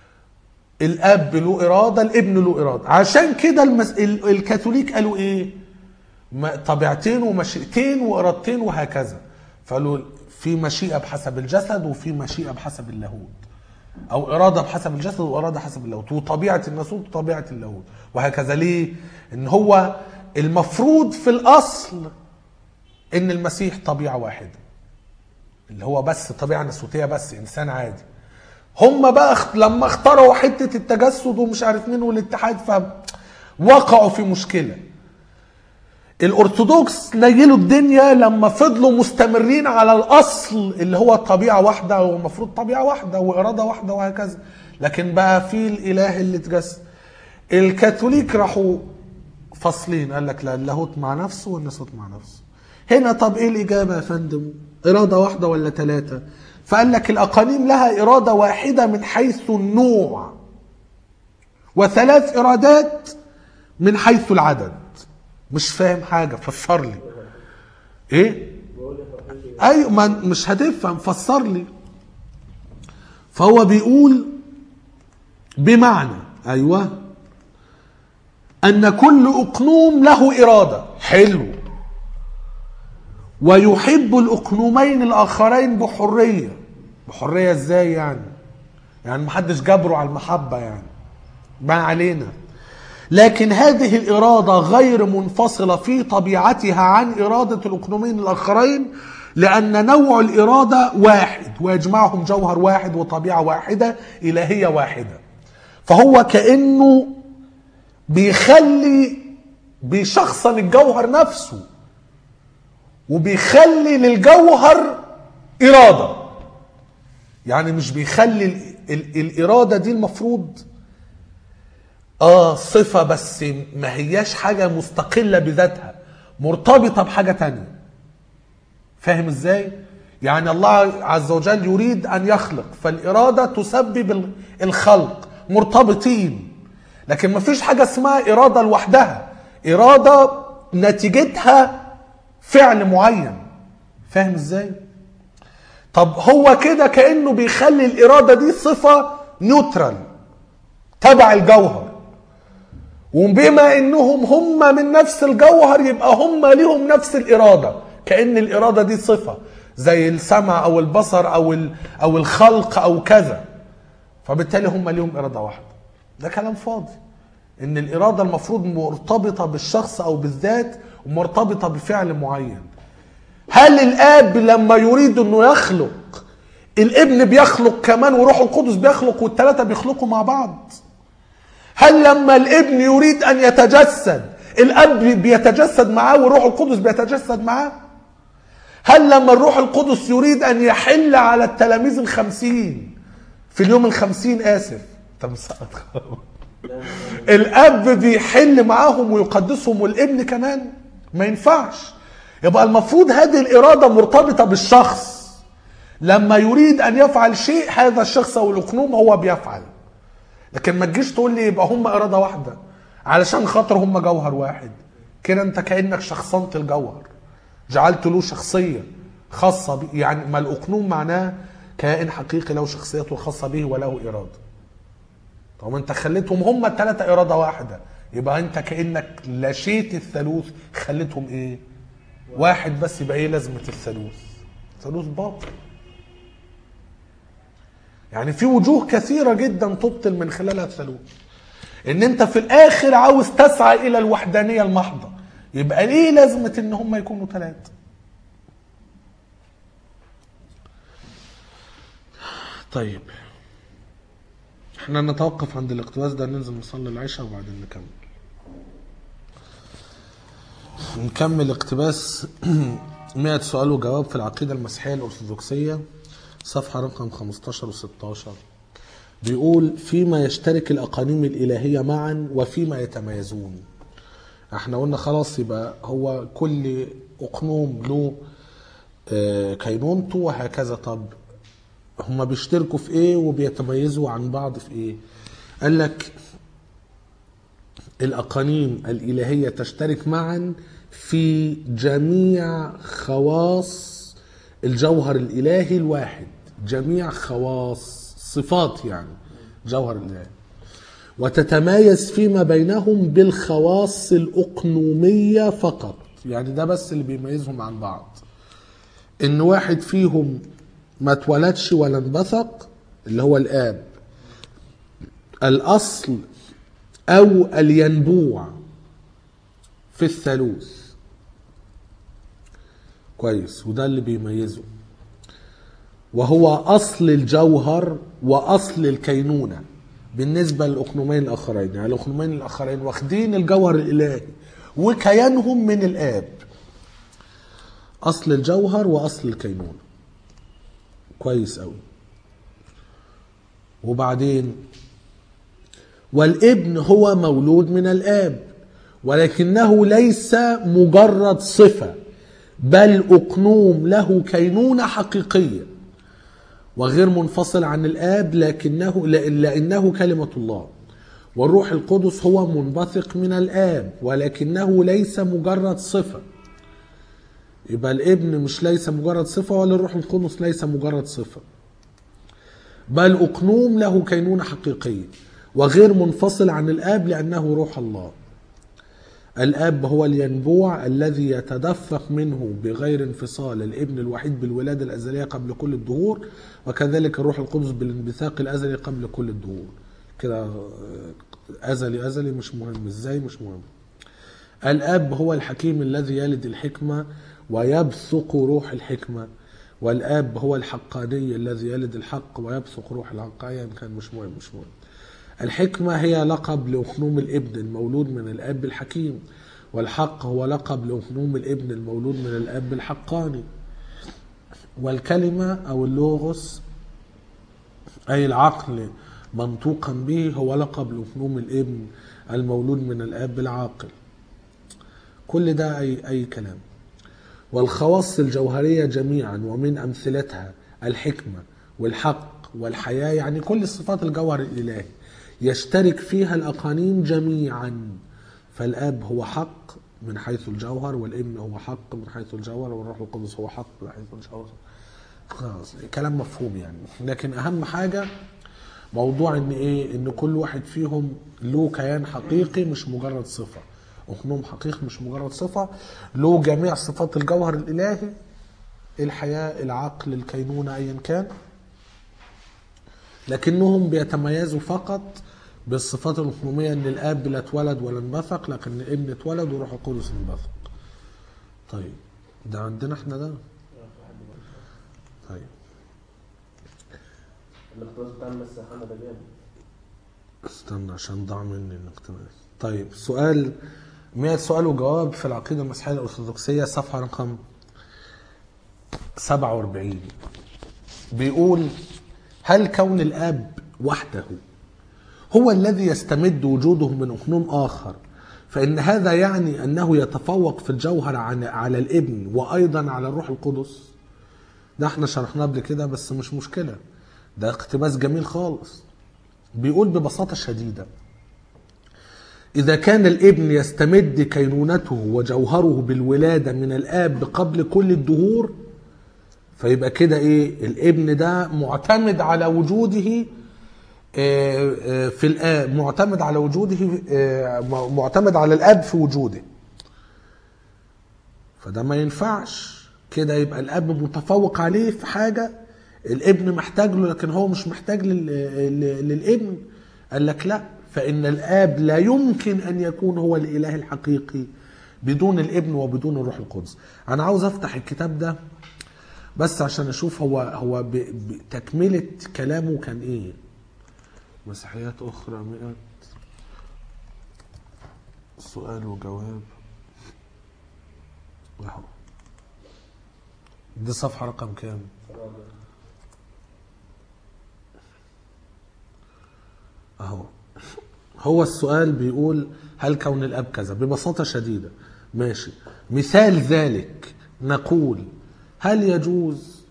الاب له اراده الابن له اراده عشان كده المس... ال- الكاثوليك قالوا ايه ما- طبيعتين ومشيئتين وارادتين وهكذا فقالوا في مشيئه بحسب الجسد وفي مشيئه بحسب اللاهوت او اراده بحسب الجسد واراده حسب اللاهوت وطبيعه الناسوت وطبيعه اللاهوت وهكذا ليه ان هو المفروض في الاصل ان المسيح طبيعه واحده اللي هو بس طبيعه ناسوتيه بس انسان عادي هم بقى اخت- لما اخترعوا حته التجسد ومش عارف مين والاتحاد فوقعوا في مشكله الارثوذكس نيلوا الدنيا لما فضلوا مستمرين على الاصل اللي هو طبيعه واحده والمفروض طبيعه واحده واراده واحده وهكذا لكن بقى في الاله اللي اتجسد الكاثوليك راحوا فاصلين قال لك لا اللاهوت مع نفسه والناسوت مع نفسه هنا طب ايه الاجابه يا فندم اراده واحده ولا ثلاثه فقال لك الاقانيم لها اراده واحده من حيث النوع وثلاث ارادات من حيث العدد مش فاهم حاجه فسر لي ايه ايوه ما مش هتفهم فسر لي فهو بيقول بمعنى ايوه ان كل اقنوم له اراده حلو ويحب الاقنومين الاخرين بحريه بحريه ازاي يعني يعني محدش جبره على المحبه يعني ما علينا لكن هذه الإرادة غير منفصلة في طبيعتها عن إرادة الأقنومين الآخرين لأن نوع الإرادة واحد ويجمعهم جوهر واحد وطبيعة واحدة إلهية واحدة فهو كأنه بيخلي بيشخصن الجوهر نفسه وبيخلي للجوهر إرادة يعني مش بيخلي ال ال الإرادة دي المفروض آه صفة بس ما هياش حاجة مستقلة بذاتها مرتبطة بحاجة تانية فاهم ازاي؟ يعني الله عز وجل يريد أن يخلق فالإرادة تسبب ال- الخلق مرتبطين لكن ما فيش حاجة اسمها إرادة لوحدها إرادة نتيجتها فعل معين فاهم ازاي؟ طب هو كده كأنه بيخلي الإرادة دي صفة نيوترال تبع الجوهر وبما انهم هم من نفس الجوهر يبقى هم ليهم نفس الإرادة كأن الإرادة دي صفة زي السمع أو البصر أو ال- أو الخلق أو كذا فبالتالي هم ليهم إرادة واحدة ده كلام فاضي إن الإرادة المفروض مرتبطة بالشخص أو بالذات ومرتبطة بفعل معين هل الاب لما يريد انه يخلق الابن بيخلق كمان وروح القدس بيخلق والثلاثه بيخلقوا مع بعض هل لما الابن يريد ان يتجسد الاب بيتجسد معاه والروح القدس بيتجسد معاه هل لما الروح القدس يريد ان يحل على التلاميذ الخمسين في اليوم الخمسين اسف انت مسقط الاب بيحل معاهم ويقدسهم والابن كمان ما ينفعش يبقى المفروض هذه الاراده مرتبطه بالشخص لما يريد ان يفعل شيء هذا الشخص او الاقنوم هو بيفعل لكن ما تجيش تقول لي يبقى هم اراده واحده علشان خاطر هم جوهر واحد كده انت كانك شخصنت الجوهر جعلت له شخصيه خاصه بي يعني ما الاقنوم معناه كائن حقيقي له شخصيته الخاصه به وله اراده طب انت خليتهم هم الثلاثه اراده واحده يبقى انت كانك لشيت الثالوث خليتهم ايه واحد بس يبقى ايه لازمه الثالوث ثالوث باطل يعني في وجوه كثيرة جدا تبطل من خلالها الثالوث ان انت في الاخر عاوز تسعى الى الوحدانية المحضة يبقى ليه لازمة ان هم يكونوا ثلاثة طيب احنا نتوقف عند الاقتباس ده ننزل نصلي العشاء وبعدين نكمل نكمل اقتباس 100 سؤال وجواب في العقيدة المسيحية الأرثوذكسية صفحة رقم 15 و 16 بيقول فيما يشترك الأقانيم الإلهية معا وفيما يتميزون احنا قلنا خلاص يبقى هو كل أقنوم له آه، كينونته وهكذا طب هما بيشتركوا في ايه وبيتميزوا عن بعض في ايه قال لك الأقانيم الإلهية تشترك معا في جميع خواص الجوهر الإلهي الواحد جميع خواص صفات يعني جوهر الإلهي وتتمايز فيما بينهم بالخواص الأقنومية فقط يعني ده بس اللي بيميزهم عن بعض إن واحد فيهم ما اتولدش ولا انبثق اللي هو الآب الأصل أو الينبوع في الثالوث كويس وده اللي بيميزه وهو أصل الجوهر وأصل الكينونة بالنسبة للأقنومين الآخرين يعني الأقنومين الآخرين واخدين الجوهر الإلهي وكيانهم من الآب أصل الجوهر وأصل الكينونة كويس أوي وبعدين والابن هو مولود من الآب ولكنه ليس مجرد صفة بل أقنوم له كينونة حقيقية وغير منفصل عن الآب لكنه لأنه كلمة الله والروح القدس هو منبثق من الآب ولكنه ليس مجرد صفة يبقى الابن مش ليس مجرد صفة ولا الروح القدس ليس مجرد صفة بل أقنوم له كينونة حقيقية وغير منفصل عن الآب لأنه روح الله الآب هو الينبوع الذي يتدفق منه بغير انفصال الابن الوحيد بالولادة الأزلية قبل كل الدهور وكذلك الروح القدس بالانبثاق الأزلي قبل كل الدهور كده أزلي أزلي مش مهم إزاي مش مهم الأب هو الحكيم الذي يلد الحكمة ويبثق روح الحكمة والآب هو الحقاني الذي يلد الحق ويبثق روح الحق أيا كان مش مهم مش مهم الحكمة هي لقب لأخنوم الابن المولود من الأب الحكيم والحق هو لقب لأخنوم الابن المولود من الأب الحقاني والكلمة أو اللوغوس أي العقل منطوقا به هو لقب لأخنوم الابن المولود من الأب العاقل كل ده أي, أي كلام والخواص الجوهرية جميعا ومن أمثلتها الحكمة والحق والحياة يعني كل صفات الجوهر الإلهي يشترك فيها الأقانيم جميعا فالآب هو حق من حيث الجوهر والابن هو حق من حيث الجوهر والروح القدس هو حق من حيث الجوهر خلاص كلام مفهوم يعني لكن أهم حاجة موضوع ان ايه ان كل واحد فيهم له كيان حقيقي مش مجرد صفه اخنوم حقيقي مش مجرد صفه له جميع صفات الجوهر الالهي الحياه العقل الكينونه ايا كان لكنهم بيتميزوا فقط بالصفات الاخنوميه ان الاب لا اتولد ولا انبثق لكن الابن اتولد وروح القدس انبثق طيب ده عندنا احنا ده طيب
الاقتباس بتاع المس محمد جامد
استنى عشان ضاع مني الاقتباس طيب سؤال 100 سؤال وجواب في العقيدة المسيحية الأرثوذكسية صفحة رقم 47 بيقول هل كون الآب وحده هو الذي يستمد وجوده من أخنوم آخر فإن هذا يعني أنه يتفوق في الجوهر عن على الابن وأيضا على الروح القدس ده احنا شرحناه قبل كده بس مش مشكلة ده اقتباس جميل خالص بيقول ببساطة شديدة إذا كان الابن يستمد كينونته وجوهره بالولادة من الآب قبل كل الدهور فيبقى كده إيه الابن ده معتمد على وجوده آه، آه، في الآب معتمد على وجوده آه، معتمد على الآب في وجوده فده ما ينفعش كده يبقى الاب متفوق عليه في حاجه الابن محتاج له لكن هو مش محتاج لل... لل- للابن قال لك لا فان الاب لا يمكن ان يكون هو الاله الحقيقي بدون الابن وبدون الروح القدس انا عاوز افتح الكتاب ده بس عشان اشوف هو هو ب... بتكمله كلامه كان ايه مسيحيات اخرى 100 سؤال وجواب اهو دي صفحة رقم كام؟ اهو هو السؤال بيقول هل كون الاب كذا ببساطة شديدة ماشي مثال ذلك نقول هل يجوز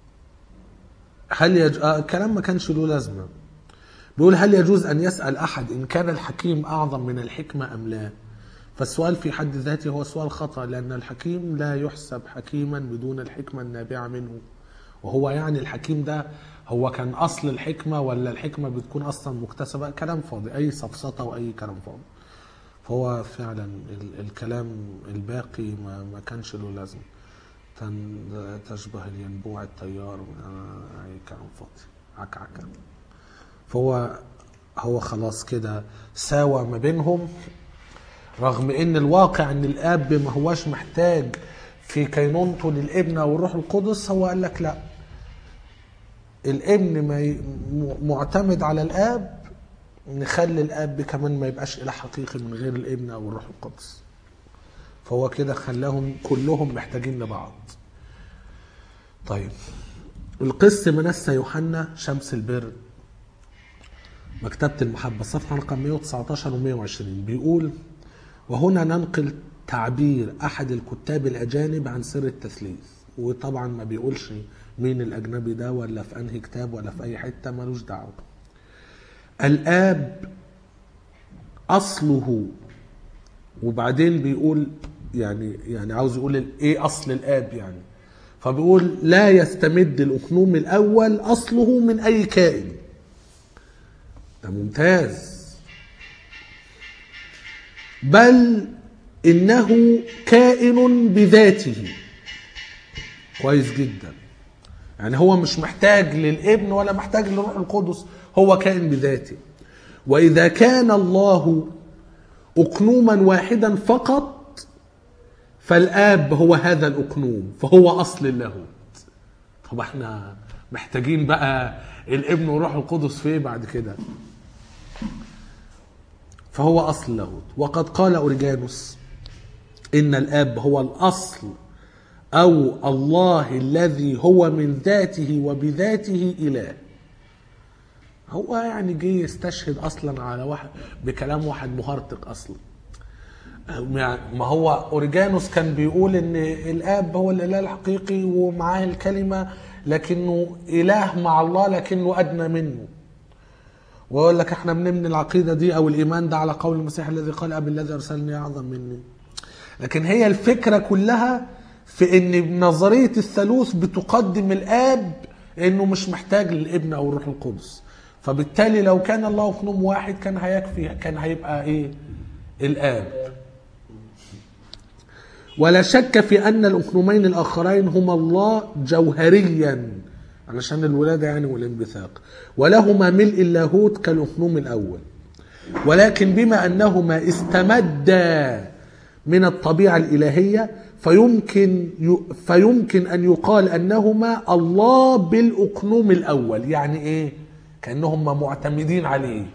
هل يج... آه الكلام ما كانش له لازمة بيقول هل يجوز أن يسأل أحد إن كان الحكيم أعظم من الحكمة أم لا فالسؤال في حد ذاته هو سؤال خطأ لأن الحكيم لا يحسب حكيما بدون الحكمة النابعة منه وهو يعني الحكيم ده هو كان أصل الحكمة ولا الحكمة بتكون أصلا مكتسبة كلام فاضي أي سفسطة وأي كلام فاضي فهو فعلا ال- الكلام الباقي ما, ما كانش له لازمة تن- تشبه الينبوع التيار آه، أي كلام فاضي عك عك فهو هو خلاص كده ساوى ما بينهم رغم ان الواقع ان الاب ما هواش محتاج في كينونته للابن او الروح القدس هو قال لك لا الابن ما ي... م- معتمد على الاب نخلي الاب كمان ما يبقاش اله حقيقي من غير الابن او الروح القدس فهو كده خلاهم كلهم محتاجين لبعض طيب القس منسى يوحنا شمس البر مكتبة المحبة صفحة رقم 119 و 120 بيقول وهنا ننقل تعبير أحد الكتاب الأجانب عن سر التثليث وطبعا ما بيقولش مين الأجنبي ده ولا في أنهي كتاب ولا في أي حتة ملوش دعوة الآب أصله وبعدين بيقول يعني يعني عاوز يقول ال- ايه اصل الاب يعني فبيقول لا يستمد الاخنوم الاول اصله من اي كائن ده ممتاز بل انه كائن بذاته كويس جدا يعني هو مش محتاج للابن ولا محتاج للروح القدس هو كائن بذاته واذا كان الله اقنوما واحدا فقط فالاب هو هذا الاقنوم فهو اصل اللاهوت طب احنا محتاجين بقى الابن والروح القدس في ايه بعد كده فهو اصل اللاهوت وقد قال اوريجانوس ان الاب هو الاصل او الله الذي هو من ذاته وبذاته اله هو يعني جه يستشهد اصلا على واحد بكلام واحد مهرطق اصلا يعني ما هو اوريجانوس كان بيقول ان الاب هو الاله الحقيقي ومعاه الكلمه لكنه اله مع الله لكنه ادنى منه ويقول لك احنا بنبني العقيده دي او الايمان ده على قول المسيح الذي قال ابي الذي ارسلني اعظم مني لكن هي الفكره كلها في ان نظريه الثالوث بتقدم الاب انه مش محتاج للابن او الروح القدس فبالتالي لو كان الله اقنوم واحد كان هيكفي كان هيبقى ايه الاب ولا شك في ان الاقنومين الاخرين هما الله جوهريا علشان الولاده يعني والانبثاق ولهما ملء اللاهوت كالاقنوم الاول ولكن بما انهما استمدا من الطبيعه الالهيه فيمكن فيمكن ان يقال انهما الله بالاقنوم الاول يعني ايه كانهم معتمدين عليه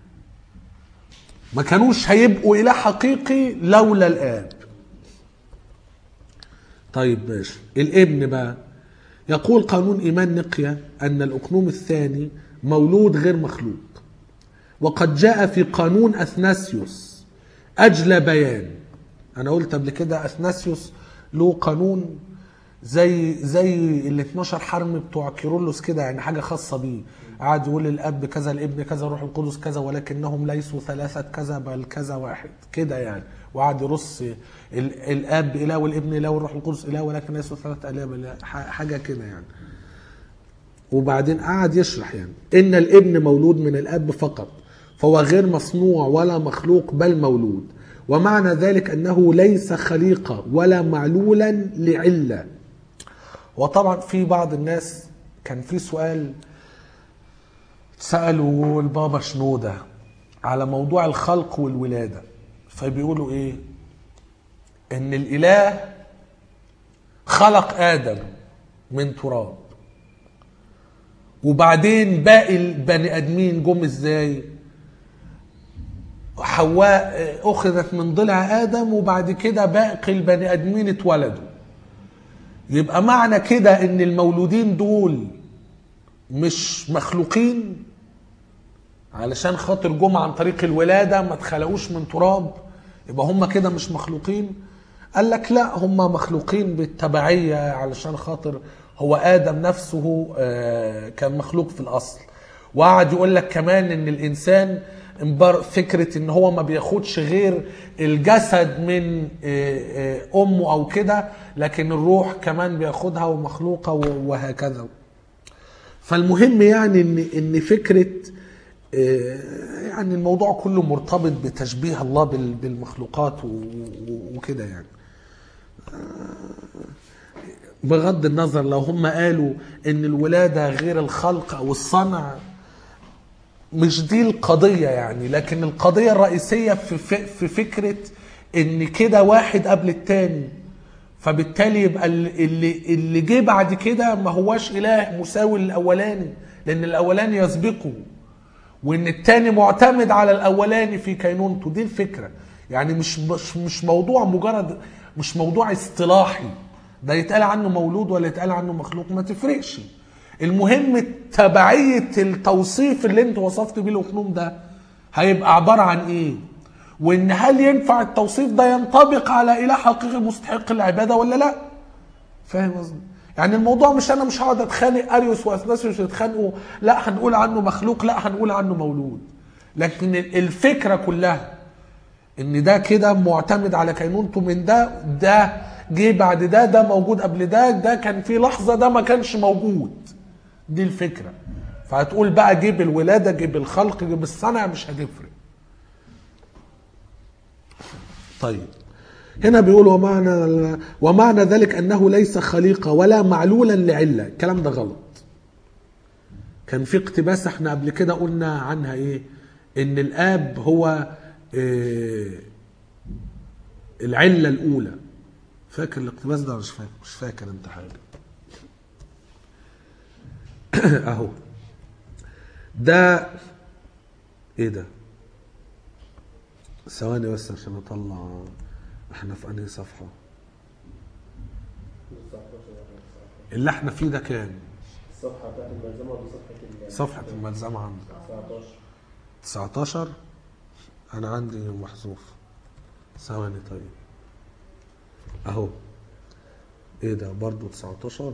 ما كانوش هيبقوا اله حقيقي لولا الاب طيب ماشي الابن بقى يقول قانون ايمان نقيا ان الاقنوم الثاني مولود غير مخلوق وقد جاء في قانون اثناسيوس اجلى بيان انا قلت قبل كده اثناسيوس له قانون زي زي ال 12 حرم بتوع كيرلس كده يعني حاجه خاصه بيه قعد يقول الاب كذا الابن كذا الروح القدس كذا ولكنهم ليسوا ثلاثه كذا بل كذا واحد كده يعني وقعد يرص ال- الاب اله والابن اله والروح القدس اله ولكن ليسوا ثلاثه اله بل ح- حاجه كده يعني وبعدين قعد يشرح يعني ان الابن مولود من الاب فقط فهو غير مصنوع ولا مخلوق بل مولود ومعنى ذلك انه ليس خليقه ولا معلولا لعله وطبعا في بعض الناس كان في سؤال سالوا البابا شنوده على موضوع الخلق والولاده فبيقولوا ايه ان الاله خلق ادم من تراب وبعدين باقي البني ادمين جم ازاي حواء اخذت من ضلع ادم وبعد كده باقي البني ادمين اتولدوا يبقى معنى كده ان المولودين دول مش مخلوقين علشان خاطر جم عن طريق الولاده ما اتخلقوش من تراب يبقى هم كده مش مخلوقين قال لك لا هم مخلوقين بالتبعيه علشان خاطر هو ادم نفسه آه، كان مخلوق في الاصل وقعد يقول لك كمان ان الانسان انبر- فكره ان هو ما بياخدش غير الجسد من آه، آه، امه او كده لكن الروح كمان بياخدها ومخلوقه وهكذا فالمهم يعني ان ان فكره آه، يعني الموضوع كله مرتبط بتشبيه الله بال- بالمخلوقات و- و- وكده يعني بغض النظر لو هم قالوا ان الولاده غير الخلق او الصنع مش دي القضيه يعني لكن القضيه الرئيسيه في في في فكره ان كده واحد قبل التاني فبالتالي يبقى ال- اللي اللي جه بعد كده ما هواش اله مساوي للاولاني لان الاولاني يسبقه وان التاني معتمد على الاولاني في كينونته دي الفكره يعني مش مش مش موضوع مجرد مش موضوع اصطلاحي ده يتقال عنه مولود ولا يتقال عنه مخلوق ما تفرقش المهم تبعيه التوصيف اللي انت وصفت بيه الاقنوم ده هيبقى عباره عن ايه وان هل ينفع التوصيف ده ينطبق على اله حقيقي مستحق العباده ولا لا فاهم قصدي؟ يعني الموضوع مش انا مش هقعد اتخانق اريوس واثناسيوس يتخانقوا لا هنقول عنه مخلوق لا هنقول عنه مولود لكن الفكره كلها ان ده كده معتمد على كينونته من ده ده جه بعد ده ده موجود قبل ده ده كان في لحظه ده ما كانش موجود دي الفكره فهتقول بقى جيب الولاده جيب الخلق جيب الصنع مش هتفرق طيب هنا بيقول ومعنى ومعنى ذلك انه ليس خليقه ولا معلولا لعله الكلام ده غلط كان في اقتباس احنا قبل كده قلنا عنها ايه ان الاب هو إيه العله الاولى فاكر الاقتباس ده ولا مش فاكر مش فاكر انت حاجه اهو ده ايه ده ثواني بس عشان اطلع احنا في انهي صفحة
19 19.
اللي احنا فيه ده كام
الصفحة بتاعت الملزمة ولا صفحة ال
صفحة الملزمة عندي
19
19 انا عندي محذوف ثواني طيب اهو ايه ده برضو 19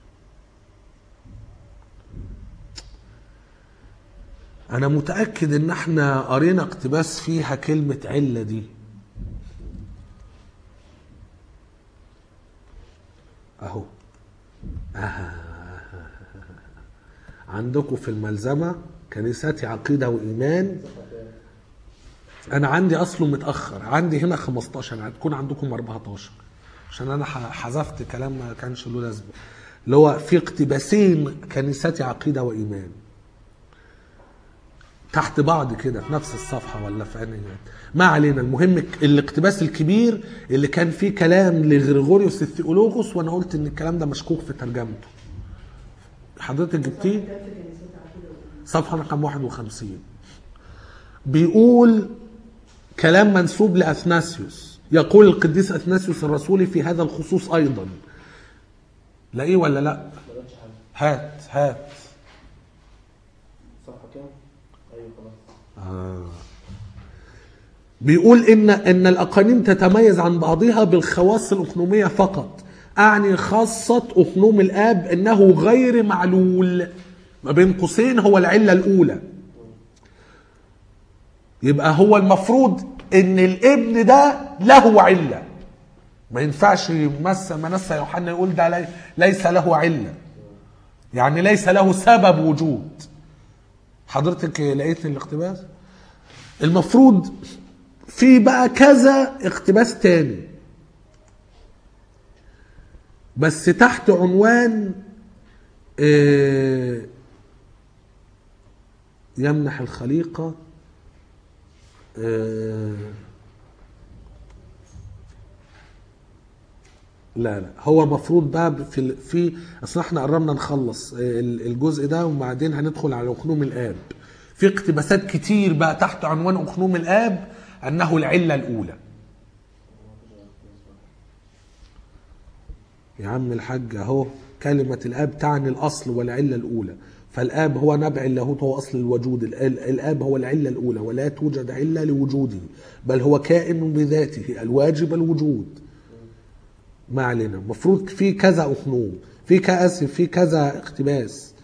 انا متاكد ان احنا قرينا اقتباس فيها كلمه عله دي اهو آه. عندكم في الملزمه كنيستي عقيده وايمان انا عندي اصله متاخر عندي هنا 15 هتكون عندكم 14 عشان انا ح- حذفت كلام ما كانش له لازمه اللي هو في اقتباسين كنيستي عقيده وايمان تحت بعض كده في نفس الصفحه ولا في انهي ما علينا المهم ك- الاقتباس الكبير اللي كان فيه كلام لغريغوريوس الثيولوغوس وانا قلت ان الكلام ده مشكوك في ترجمته حضرتك جبتيه صفحه رقم 51 بيقول كلام منسوب لاثناسيوس يقول القديس اثناسيوس الرسولي في هذا الخصوص ايضا لاقيه ولا لا
ما جاتش حاجة
هات هات
صفحة كام؟ أيوه خلاص
آه. بيقول ان ان الاقانيم تتميز عن بعضها بالخواص الاقنوميه فقط اعني خاصه اقنوم الاب انه غير معلول ما بين قوسين هو العله الاولى يبقى هو المفروض ان الابن ده له عله ما ينفعش مس منسى يوحنا يقول ده لي- ليس له عله يعني ليس له سبب وجود حضرتك لقيت الاقتباس المفروض في بقى كذا اقتباس تاني بس تحت عنوان آه، يمنح الخليقة آه، لا لا هو المفروض بقى في ال- في اصل احنا قربنا نخلص آه، ال- الجزء ده وبعدين هندخل على اقنوم الاب في اقتباسات كتير بقى تحت عنوان اقنوم الاب انه العله الاولى يا عم الحاج اهو كلمة الآب تعني الأصل والعلة الأولى فالآب هو نبع اللاهوت هو أصل الوجود ال- ال- الآب هو العلة الأولى ولا توجد علة لوجوده بل هو كائن بذاته الواجب الوجود ما علينا المفروض في كذا أقنوم في كأسف في كذا اقتباس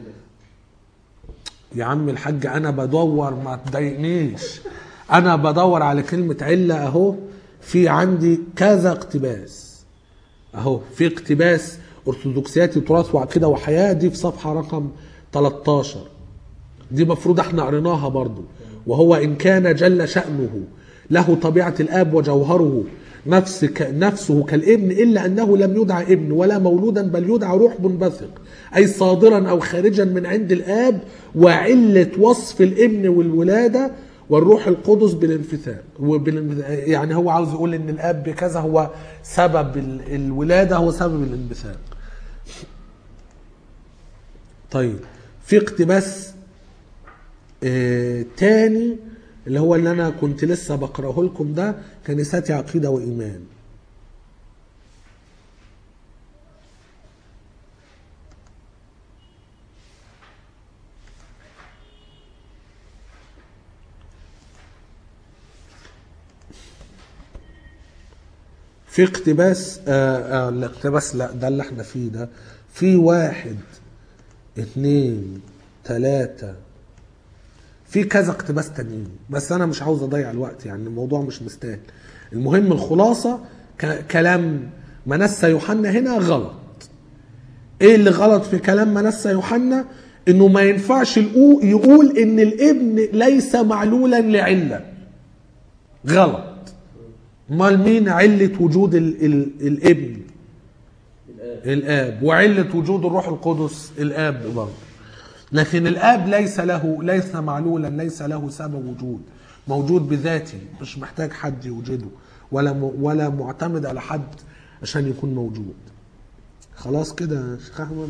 يا عم الحاج انا بدور ما تضايقنيش انا بدور على كلمة علة اهو في عندي كذا اقتباس اهو في اقتباس ارثوذكسيات تراث وعقيدة وحياة دي في صفحة رقم 13 دي مفروض احنا قريناها برضو وهو ان كان جل شأنه له طبيعة الاب وجوهره نفس ك... نفسه كالابن الا انه لم يدعى ابن ولا مولودا بل يدعى روح منبثق اي صادرا او خارجا من عند الاب وعلة وصف الابن والولادة والروح القدس بالانفثاق وبالانف... يعني هو عاوز يقول ان الاب بكذا هو سبب ال- الولادة هو سبب الانبثاق طيب في اقتباس آه، تاني اللي هو اللي انا كنت لسه بقراه لكم ده كنيستي عقيده وايمان في اقتباس آه آه الاقتباس لا ده اللي احنا فيه ده في واحد اتنين تلاتة في كذا اقتباس تانيين بس انا مش عاوز اضيع الوقت يعني الموضوع مش مستاهل المهم الخلاصة ك- كلام منسى يوحنا هنا غلط ايه اللي غلط في كلام منسى يوحنا انه ما ينفعش الأو- يقول ان الابن ليس معلولا لعلة غلط امال مين علة وجود ال ال الابن
الآب
الاب وعلة وجود الروح القدس الاب برضه لكن الاب ليس له ليس معلولا ليس له سبب وجود موجود بذاته مش محتاج حد يوجده ولا م ولا معتمد على حد عشان يكون موجود خلاص كده يا شيخ احمد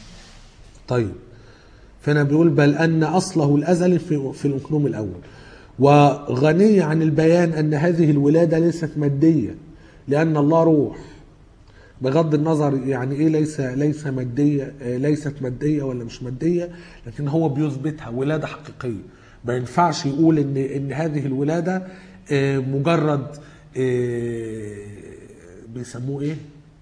طيب فهنا بيقول بل ان اصله الازلي في في الاقنوم الاول وغني عن البيان أن هذه الولادة ليست مادية لأن الله روح بغض النظر يعني ايه ليس ليس ماديه آه، ليست ماديه ولا مش ماديه لكن هو بيثبتها ولاده حقيقيه ما ينفعش يقول ان ان هذه الولاده آه، مجرد آه، بيسموه ايه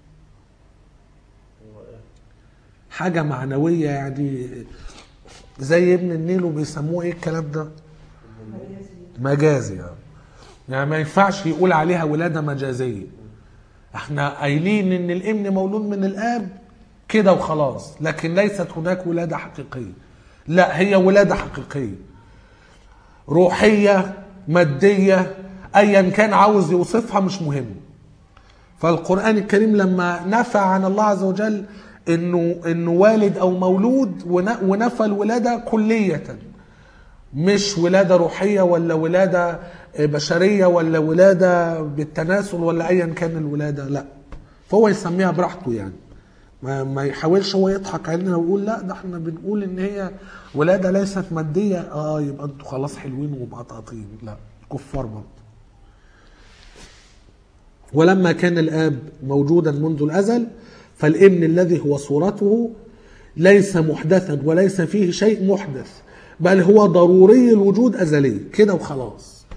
هو إيه؟
حاجه معنويه يعني زي ابن النيل وبيسموه ايه الكلام ده مجازي يعني. يعني ما ينفعش يقول عليها ولاده مجازيه احنا قايلين ان الابن مولود من الاب كده وخلاص لكن ليست هناك ولاده حقيقيه لا هي ولاده حقيقيه روحيه ماديه ايا كان عاوز يوصفها مش مهم فالقران الكريم لما نفى عن الله عز وجل انه انه والد او مولود ون- ونفى الولاده كليه مش ولاده روحيه ولا ولاده بشريه ولا ولاده بالتناسل ولا ايا كان الولاده لا فهو يسميها براحته يعني ما, ما يحاولش هو يضحك علينا ويقول لا ده احنا بنقول ان هي ولاده ليست ماديه اه يبقى انتوا خلاص حلوين ومقطعطين لا كفار برضه ولما كان الاب موجودا منذ الازل فالابن الذي هو صورته ليس محدثا وليس فيه شيء محدث بل هو ضروري الوجود ازلي كده وخلاص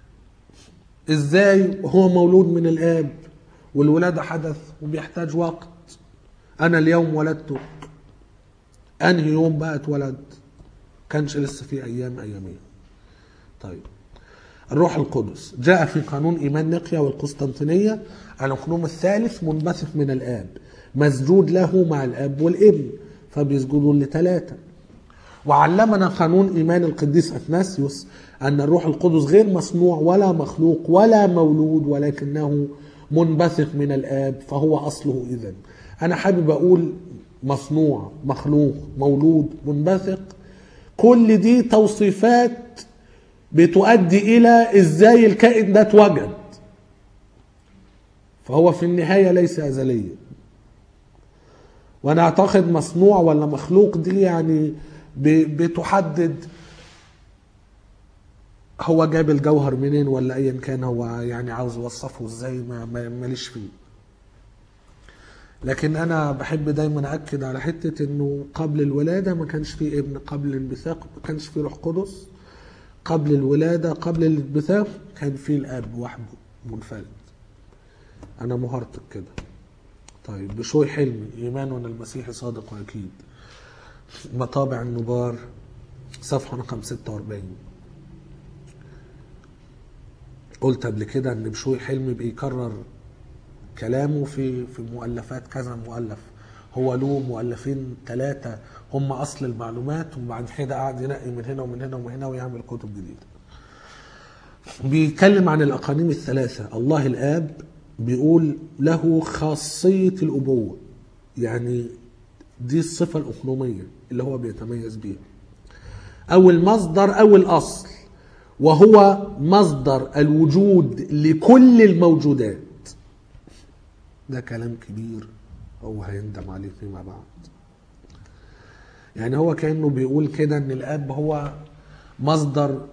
ازاي هو مولود من الاب والولاده حدث وبيحتاج وقت انا اليوم ولدته انهي يوم بقى اتولد كانش لسه في ايام ايامين طيب الروح القدس جاء في قانون ايمان نقيا والقسطنطينيه الأقنوم الثالث منبثق من الاب مسجود له مع الاب والابن فبيسجدون لثلاثه وعلمنا قانون ايمان القديس اثناسيوس ان الروح القدس غير مصنوع ولا مخلوق ولا مولود ولكنه منبثق من الاب فهو اصله اذا انا حابب اقول مصنوع مخلوق مولود منبثق كل دي توصيفات بتؤدي الى ازاي الكائن ده اتوجد فهو في النهايه ليس ازليا وانا اعتقد مصنوع ولا مخلوق دي يعني ب- بتحدد هو جاب الجوهر منين ولا ايا كان هو يعني عاوز يوصفه ازاي ما ما- ماليش فيه لكن انا بحب دايما اكد على حته انه قبل الولاده ما كانش فيه ابن قبل الانبثاق ما كانش فيه روح قدس قبل الولاده قبل الانبثاق كان فيه الاب وحده منفرد انا مهارتك كده طيب بشوي حلمي ايماننا المسيحي صادق واكيد مطابع النبار صفحه رقم 46 قلت قبل كده ان بشوي حلمي بيكرر كلامه في في مؤلفات كذا مؤلف هو له مؤلفين ثلاثة هم أصل المعلومات وبعد كده قعد ينقي من هنا ومن هنا ومن هنا ويعمل كتب جديدة بيتكلم عن الأقانيم الثلاثة الله الآب بيقول له خاصية الأبوة يعني دي الصفة الأقنومية اللي هو بيتميز بيها أو المصدر أو الأصل وهو مصدر الوجود لكل الموجودات ده كلام كبير هو هيندم عليه فيما بعد يعني هو كأنه بيقول كده ان الاب هو مصدر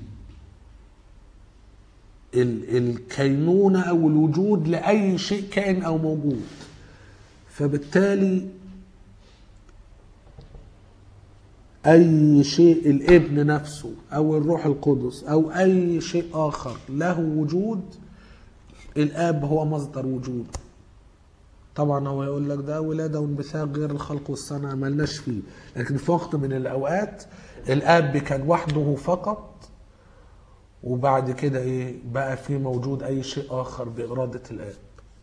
ال- الكينونة او الوجود لأي شيء كائن او موجود فبالتالي اي شيء الابن نفسه او الروح القدس او اي شيء اخر له وجود الاب هو مصدر وجود طبعا هو يقول لك ده ولاده وانبثاق غير الخلق والصنع ملناش فيه لكن في وقت من الاوقات الاب كان وحده فقط وبعد كده ايه بقى في موجود اي شيء اخر باراده الاب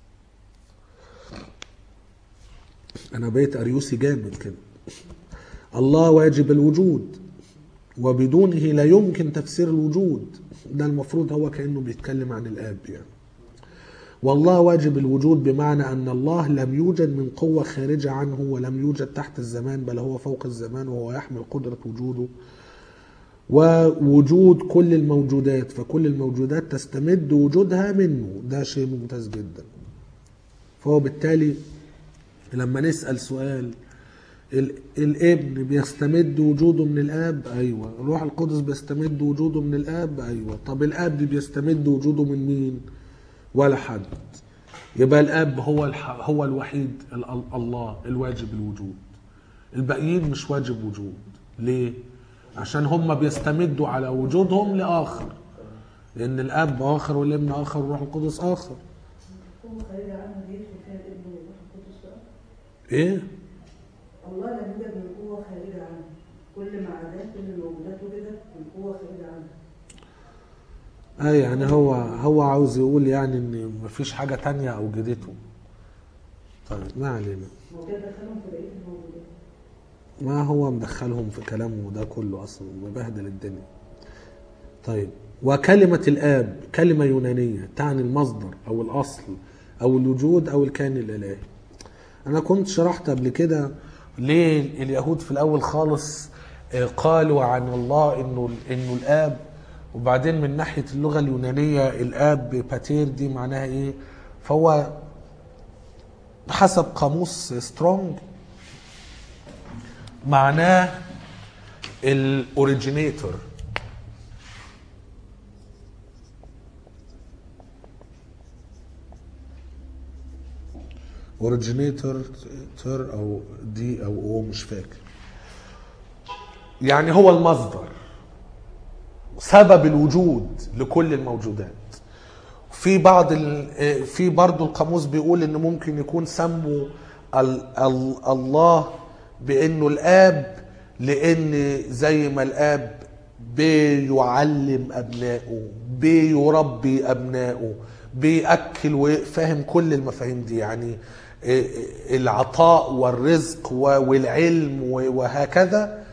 انا بقيت اريوسي جامد كده الله واجب الوجود وبدونه لا يمكن تفسير الوجود ده المفروض هو كانه بيتكلم عن الاب يعني والله واجب الوجود بمعنى ان الله لم يوجد من قوه خارجه عنه ولم يوجد تحت الزمان بل هو فوق الزمان وهو يحمل قدره وجوده ووجود كل الموجودات فكل الموجودات تستمد وجودها منه ده شيء ممتاز جدا فهو بالتالي لما نسال سؤال ال- الابن بيستمد وجوده من الاب ايوه الروح القدس بيستمد وجوده من الاب ايوه طب الاب بيستمد وجوده من مين ولا حد يبقى الاب هو الح... هو الوحيد ال... ال- الله الواجب الوجود الباقيين مش واجب وجود ليه عشان هم بيستمدوا على وجودهم لاخر لان الاب اخر والابن اخر والروح القدس اخر
هو خارج عنها دي يدخل فيها الابن والروح القدس بقى
ايه
الله لم يوجد من قوة خارجة عنه كل ما عداه كل الموجودات وجدت من قوة خارجة عنه
اي يعني هو هو عاوز يقول يعني ان مفيش حاجه تانية اوجدته طيب ما علينا
هو كده دخلهم في بقية الموجودات
ما هو مدخلهم في كلامه ده كله اصلا مبهدل الدنيا طيب وكلمة الآب كلمة يونانية تعني المصدر أو الأصل أو الوجود أو الكائن الإلهي أنا كنت شرحت قبل كده ليه اليهود في الأول خالص آه، قالوا عن الله إنه إنه الآب وبعدين من ناحية اللغة اليونانية الآب باتير دي معناها إيه؟ فهو حسب قاموس سترونج معناه الاوريجينيتور اوريجينيتور تر او دي او او مش فاكر يعني هو المصدر سبب الوجود لكل الموجودات في بعض ال... في برضه القاموس بيقول ان ممكن يكون سموا ال... ال... الله بانه الاب لان زي ما الاب بيعلم ابنائه بيربي ابنائه بياكل وفاهم كل المفاهيم دي يعني العطاء والرزق والعلم وهكذا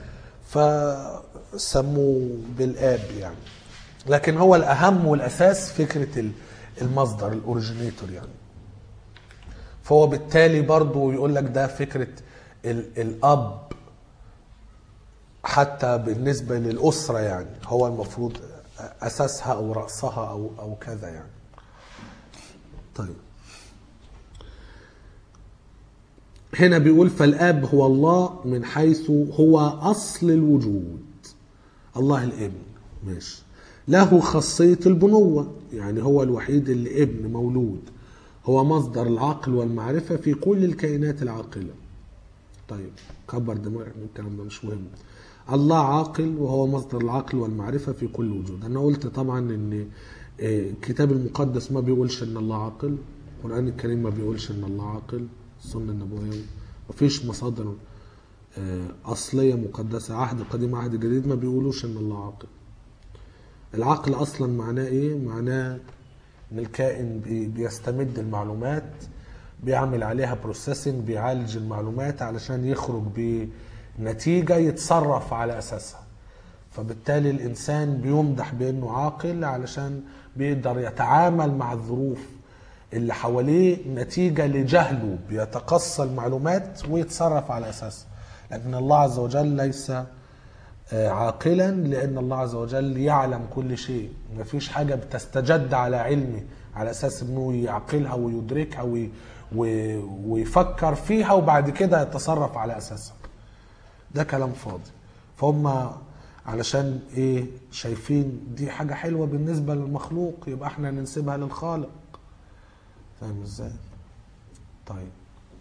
فسموه بالاب يعني لكن هو الاهم والاساس فكره المصدر الاوريجينيتور يعني فهو بالتالي برضو يقول لك ده فكره ال- الاب حتى بالنسبه للاسره يعني هو المفروض اساسها او راسها او او كذا يعني طيب هنا بيقول فالاب هو الله من حيث هو اصل الوجود الله الابن ماشي له خاصيه البنوه يعني هو الوحيد اللي ابن مولود هو مصدر العقل والمعرفه في كل الكائنات العاقله طيب كبر دماغك من الكلام ده مش مهم الله عاقل وهو مصدر العقل والمعرفة في كل وجود أنا قلت طبعا أن الكتاب المقدس ما بيقولش أن الله عاقل القرآن الكريم ما بيقولش أن الله عاقل السنة النبوية مفيش مصادر أصلية مقدسة عهد قديم عهد جديد ما بيقولوش أن الله عاقل العقل أصلا معناه إيه؟ معناه أن الكائن بيستمد المعلومات بيعمل عليها بروسيسنج بيعالج المعلومات علشان يخرج بنتيجة يتصرف على أساسها فبالتالي الإنسان بيمدح بأنه عاقل علشان بيقدر يتعامل مع الظروف اللي حواليه نتيجة لجهله بيتقصى المعلومات ويتصرف على أساسها لكن الله عز وجل ليس عاقلا لأن الله عز وجل يعلم كل شيء مفيش حاجة بتستجد على علمه على أساس أنه يعقلها ويدركها وي ويفكر فيها وبعد كده يتصرف على اساسها ده كلام فاضي فهم علشان ايه شايفين دي حاجة حلوة بالنسبة للمخلوق يبقى احنا ننسبها للخالق فاهم ازاي طيب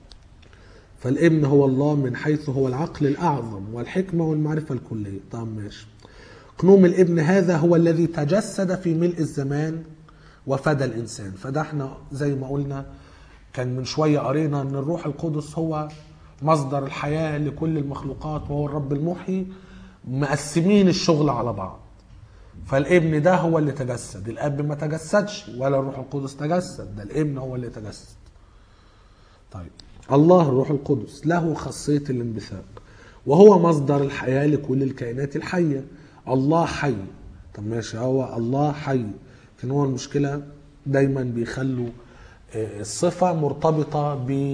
فالابن هو الله من حيث هو العقل الاعظم والحكمة والمعرفة الكلية طب ماشي قنوم الابن هذا هو الذي تجسد في ملء الزمان وفدى الانسان فده احنا زي ما قلنا كان من شوية قرينا أن الروح القدس هو مصدر الحياة لكل المخلوقات وهو الرب المحيي مقسمين الشغل على بعض فالابن ده هو اللي تجسد الاب ما تجسدش ولا الروح القدس تجسد ده الابن هو اللي تجسد طيب الله الروح القدس له خاصية الانبثاق وهو مصدر الحياة لكل الكائنات الحية الله حي طب ماشي هو الله حي لكن هو المشكلة دايما بيخلوا الصفة مرتبطة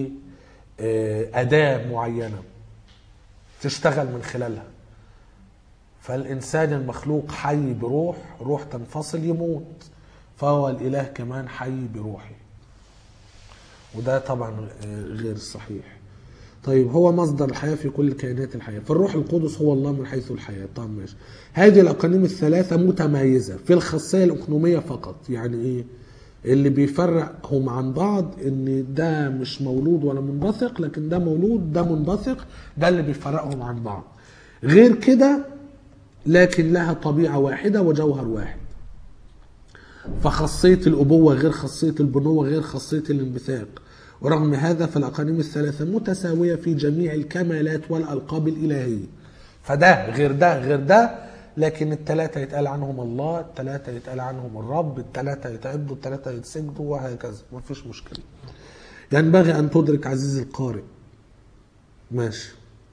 بأداة معينة تشتغل من خلالها فالإنسان المخلوق حي بروح روح تنفصل يموت فهو الإله كمان حي بروحه وده طبعا غير صحيح طيب هو مصدر الحياة في كل كائنات الحياة فالروح القدس هو الله من حيث الحياة طب ماشي هذه الأقانيم الثلاثة متميزة في الخاصية الأقنومية فقط يعني إيه اللي بيفرقهم عن بعض ان ده مش مولود ولا منبثق لكن ده مولود ده منبثق ده اللي بيفرقهم عن بعض غير كده لكن لها طبيعة واحدة وجوهر واحد فخاصية الأبوة غير خاصية البنوة غير خاصية الانبثاق ورغم هذا فالأقانيم الثلاثة متساوية في جميع الكمالات والألقاب الإلهية فده غير ده غير ده لكن الثلاثة يتقال عنهم الله الثلاثة يتقال عنهم الرب الثلاثة يتعبدوا الثلاثة يتسجدوا وهكذا مفيش مشكلة ينبغي أن تدرك عزيزي القارئ ماشي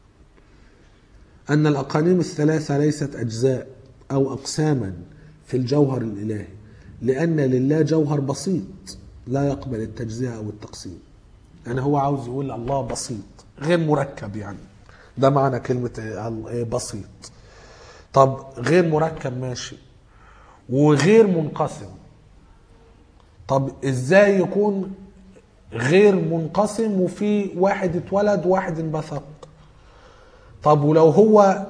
أن الأقانيم الثلاثة ليست أجزاء أو أقساما في الجوهر الإلهي لأن لله جوهر بسيط لا يقبل التجزئة أو التقسيم يعني هو عاوز يقول الله بسيط غير مركب يعني ده معنى كلمة ال- بسيط طب غير مركب ماشي وغير منقسم طب ازاي يكون غير منقسم وفي واحد اتولد وواحد انبثق طب ولو هو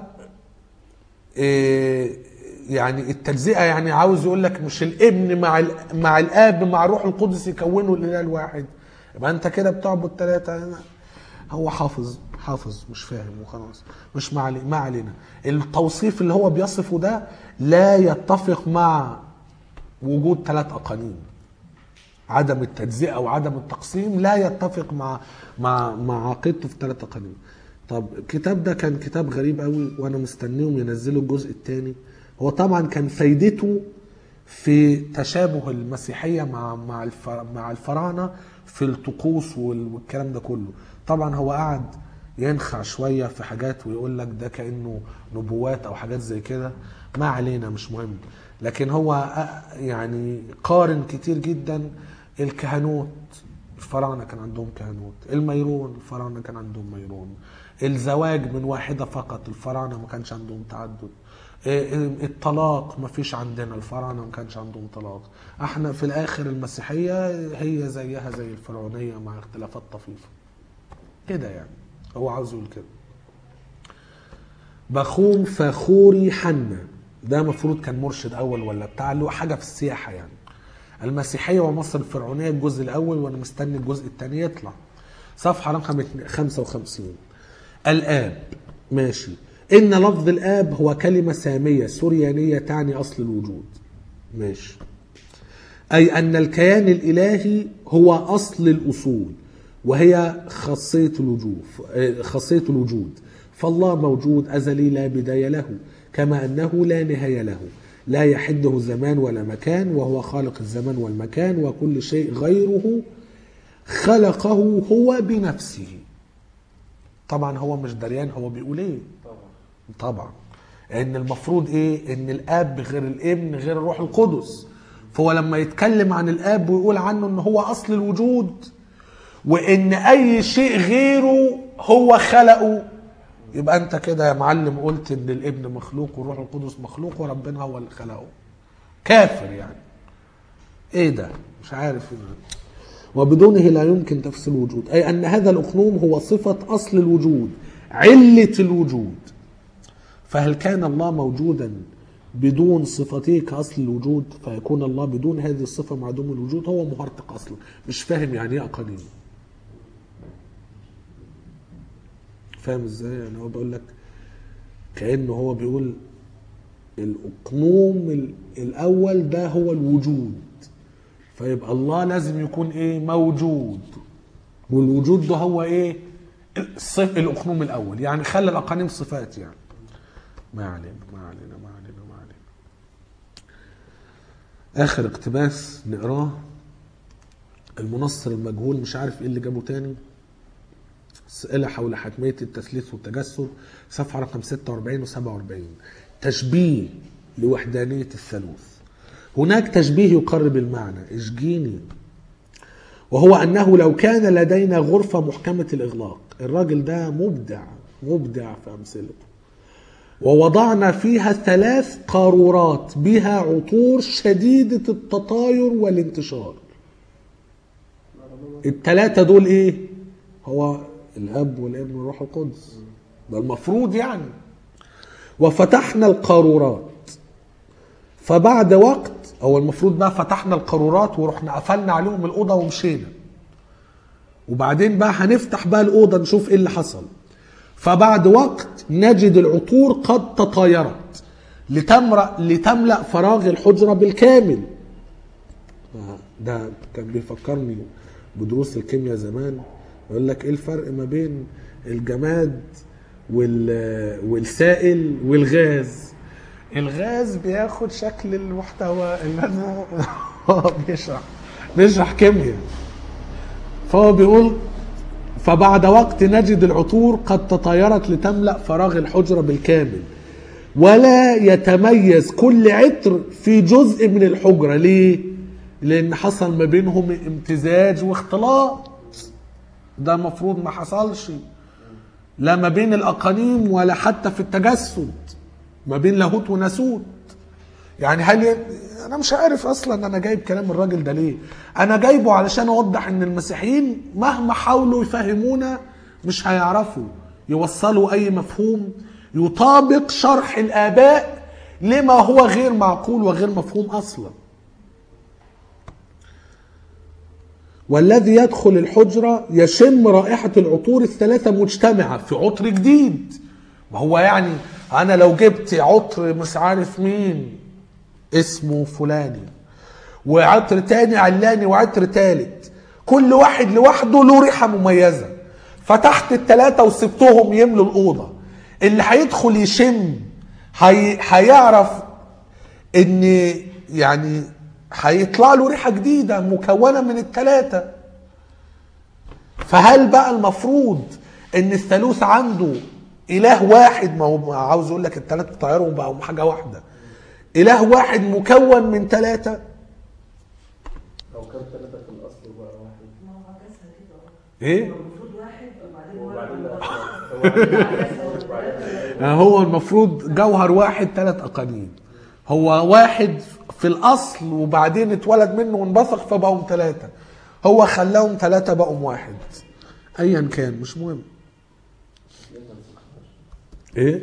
إيه يعني التجزئه يعني عاوز يقول لك مش الابن مع ال- مع الاب مع روح القدس يكونوا الاله الواحد يبقى انت كده بتعبد ثلاثه هو حافظ حافظ مش فاهم وخلاص مش ما علي- ما علينا التوصيف اللي هو بيصفه ده لا يتفق مع وجود ثلاث اقانيم عدم التجزئه وعدم التقسيم لا يتفق مع مع مع عقيدته في ثلاث اقانيم طب الكتاب ده كان كتاب غريب قوي وانا مستنيهم ينزلوا الجزء الثاني هو طبعا كان فايدته في تشابه المسيحيه مع مع الف- مع الفراعنه في الطقوس وال- والكلام ده كله طبعا هو قعد ينخع شويه في حاجات ويقول لك ده كانه نبوات او حاجات زي كده ما علينا مش مهم لكن هو أ- يعني قارن كتير جدا الكهنوت الفراعنه كان عندهم كهنوت الميرون الفراعنه كان عندهم ميرون الزواج من واحده فقط الفراعنه ما كانش عندهم تعدد إيه، الطلاق ما فيش عندنا الفراعنه ما كانش عندهم طلاق احنا في الاخر المسيحيه هي زيها زي الفرعونيه مع اختلافات طفيفه كده يعني هو عاوز يقول كده بخوم فخوري حنا ده مفروض كان مرشد اول ولا بتاع له حاجه في السياحه يعني المسيحيه ومصر الفرعونيه الجزء الاول وانا مستني الجزء الثاني يطلع صفحه رقم 55 الاب ماشي ان لفظ الاب هو كلمه ساميه سريانيه تعني اصل الوجود ماشي أي أن الكيان الإلهي هو أصل الأصول وهي خاصية الوجود خاصية الوجود فالله موجود أزلي لا بداية له كما أنه لا نهاية له لا يحده زمان ولا مكان وهو خالق الزمان والمكان وكل شيء غيره خلقه هو بنفسه طبعا هو مش دريان هو بيقول ايه طبعا ان المفروض ايه ان الاب غير الابن غير الروح القدس فهو لما يتكلم عن الاب ويقول عنه ان هو اصل الوجود وان اي شيء غيره هو خلقه يبقى انت كده يا معلم قلت ان الابن مخلوق والروح القدس مخلوق وربنا هو اللي خلقه كافر يعني ايه ده مش عارف إيه. وبدونه لا يمكن تفسير الوجود اي ان هذا الاقنوم هو صفه اصل الوجود عله الوجود فهل كان الله موجودا بدون صفته كاصل الوجود فيكون الله بدون هذه الصفه معدوم الوجود هو مهرطق اصلا مش فاهم يعني ايه اقانيم فاهم ازاي يعني هو بيقول لك كانه هو بيقول الاقنوم ال- الاول ده هو الوجود فيبقى الله لازم يكون ايه موجود والوجود ده هو ايه الصف الاقنوم الاول يعني خلى الاقانيم صفات يعني ما علينا ما علينا ما علينا ما علينا اخر اقتباس نقراه المنصر المجهول مش عارف ايه اللي جابه تاني اسئله حول حتميه التثليث والتجسد صفحه رقم 46 و47 تشبيه لوحدانيه الثالوث هناك تشبيه يقرب المعنى اشجيني وهو انه لو كان لدينا غرفه محكمه الاغلاق الراجل ده مبدع مبدع في امثلته ووضعنا فيها ثلاث قارورات بها عطور شديدة التطاير والانتشار الثلاثة دول ايه هو الاب والابن والروح القدس ده المفروض يعني وفتحنا القارورات فبعد وقت هو المفروض بقى فتحنا القارورات ورحنا قفلنا عليهم الاوضه ومشينا وبعدين بقى هنفتح بقى الاوضه نشوف ايه اللي حصل فبعد وقت نجد العطور قد تطايرت لتمرأ لتملأ فراغ الحجرة بالكامل ده كان بيفكرني بدروس الكيمياء زمان يقول لك ايه الفرق ما بين الجماد وال والسائل والغاز الغاز بياخد شكل المحتوى اللي انا هو بيشرح بيشرح كيمياء فهو بيقول فبعد وقت نجد العطور قد تطايرت لتملأ فراغ الحجرة بالكامل ولا يتميز كل عطر في جزء من الحجرة ليه؟ لأن حصل ما بينهم امتزاج واختلاط ده المفروض ما حصلش لا ما بين الأقانيم ولا حتى في التجسد ما بين لاهوت وناسوت يعني هل ي... انا مش عارف اصلا انا جايب كلام الراجل ده ليه انا جايبه علشان اوضح ان المسيحيين مهما حاولوا يفهمونا مش هيعرفوا يوصلوا اي مفهوم يطابق شرح الاباء لما هو غير معقول وغير مفهوم اصلا والذي يدخل الحجرة يشم رائحة العطور الثلاثة مجتمعة في عطر جديد ما هو يعني أنا لو جبت عطر مش عارف مين اسمه فلاني وعطر تاني علاني وعطر تالت كل واحد لوحده له ريحة مميزة فتحت التلاتة وسبتهم يملوا الأوضة اللي هيدخل يشم هي... هيعرف ان يعني هيطلع له ريحة جديدة مكونة من التلاتة فهل بقى المفروض ان الثالوث عنده اله واحد ما هو عاوز اقول لك التلاتة طيارهم بقوا حاجة واحدة اله واحد مكون من ثلاثة
او كان ثلاثه في الاصل وبقى واحد
ما هو عكسها كده اه
ايه
المفروض واحد وبعدين
وبعدين
واحد
بقى-
يعني هو المفروض جوهر واحد ثلاث اقانيم هو واحد في الاصل وبعدين اتولد منه وانبثق فبقوا ثلاثة هو خلاهم ثلاثة بقوا واحد ايا كان مش مهم ايه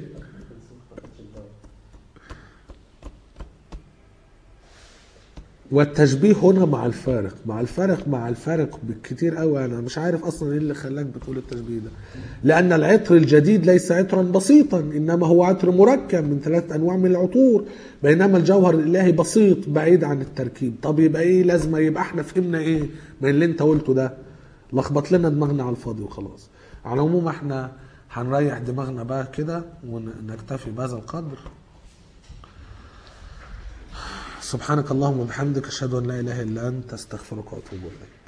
والتشبيه هنا مع الفارق مع الفارق مع الفارق بالكتير قوي انا مش عارف اصلا ايه اللي خلاك بتقول التشبيه ده لان العطر الجديد ليس عطرا بسيطا انما هو عطر مركب من ثلاث انواع من العطور بينما الجوهر الالهي بسيط بعيد عن التركيب طب يبقى ايه لازمه يبقى احنا فهمنا ايه من اللي انت قلته ده لخبط لنا دماغنا على الفاضي وخلاص على العموم احنا هنريح دماغنا بقى كده ونكتفي بهذا القدر سبحانك اللهم وبحمدك اشهد ان لا اله الا انت استغفرك واتوب اليك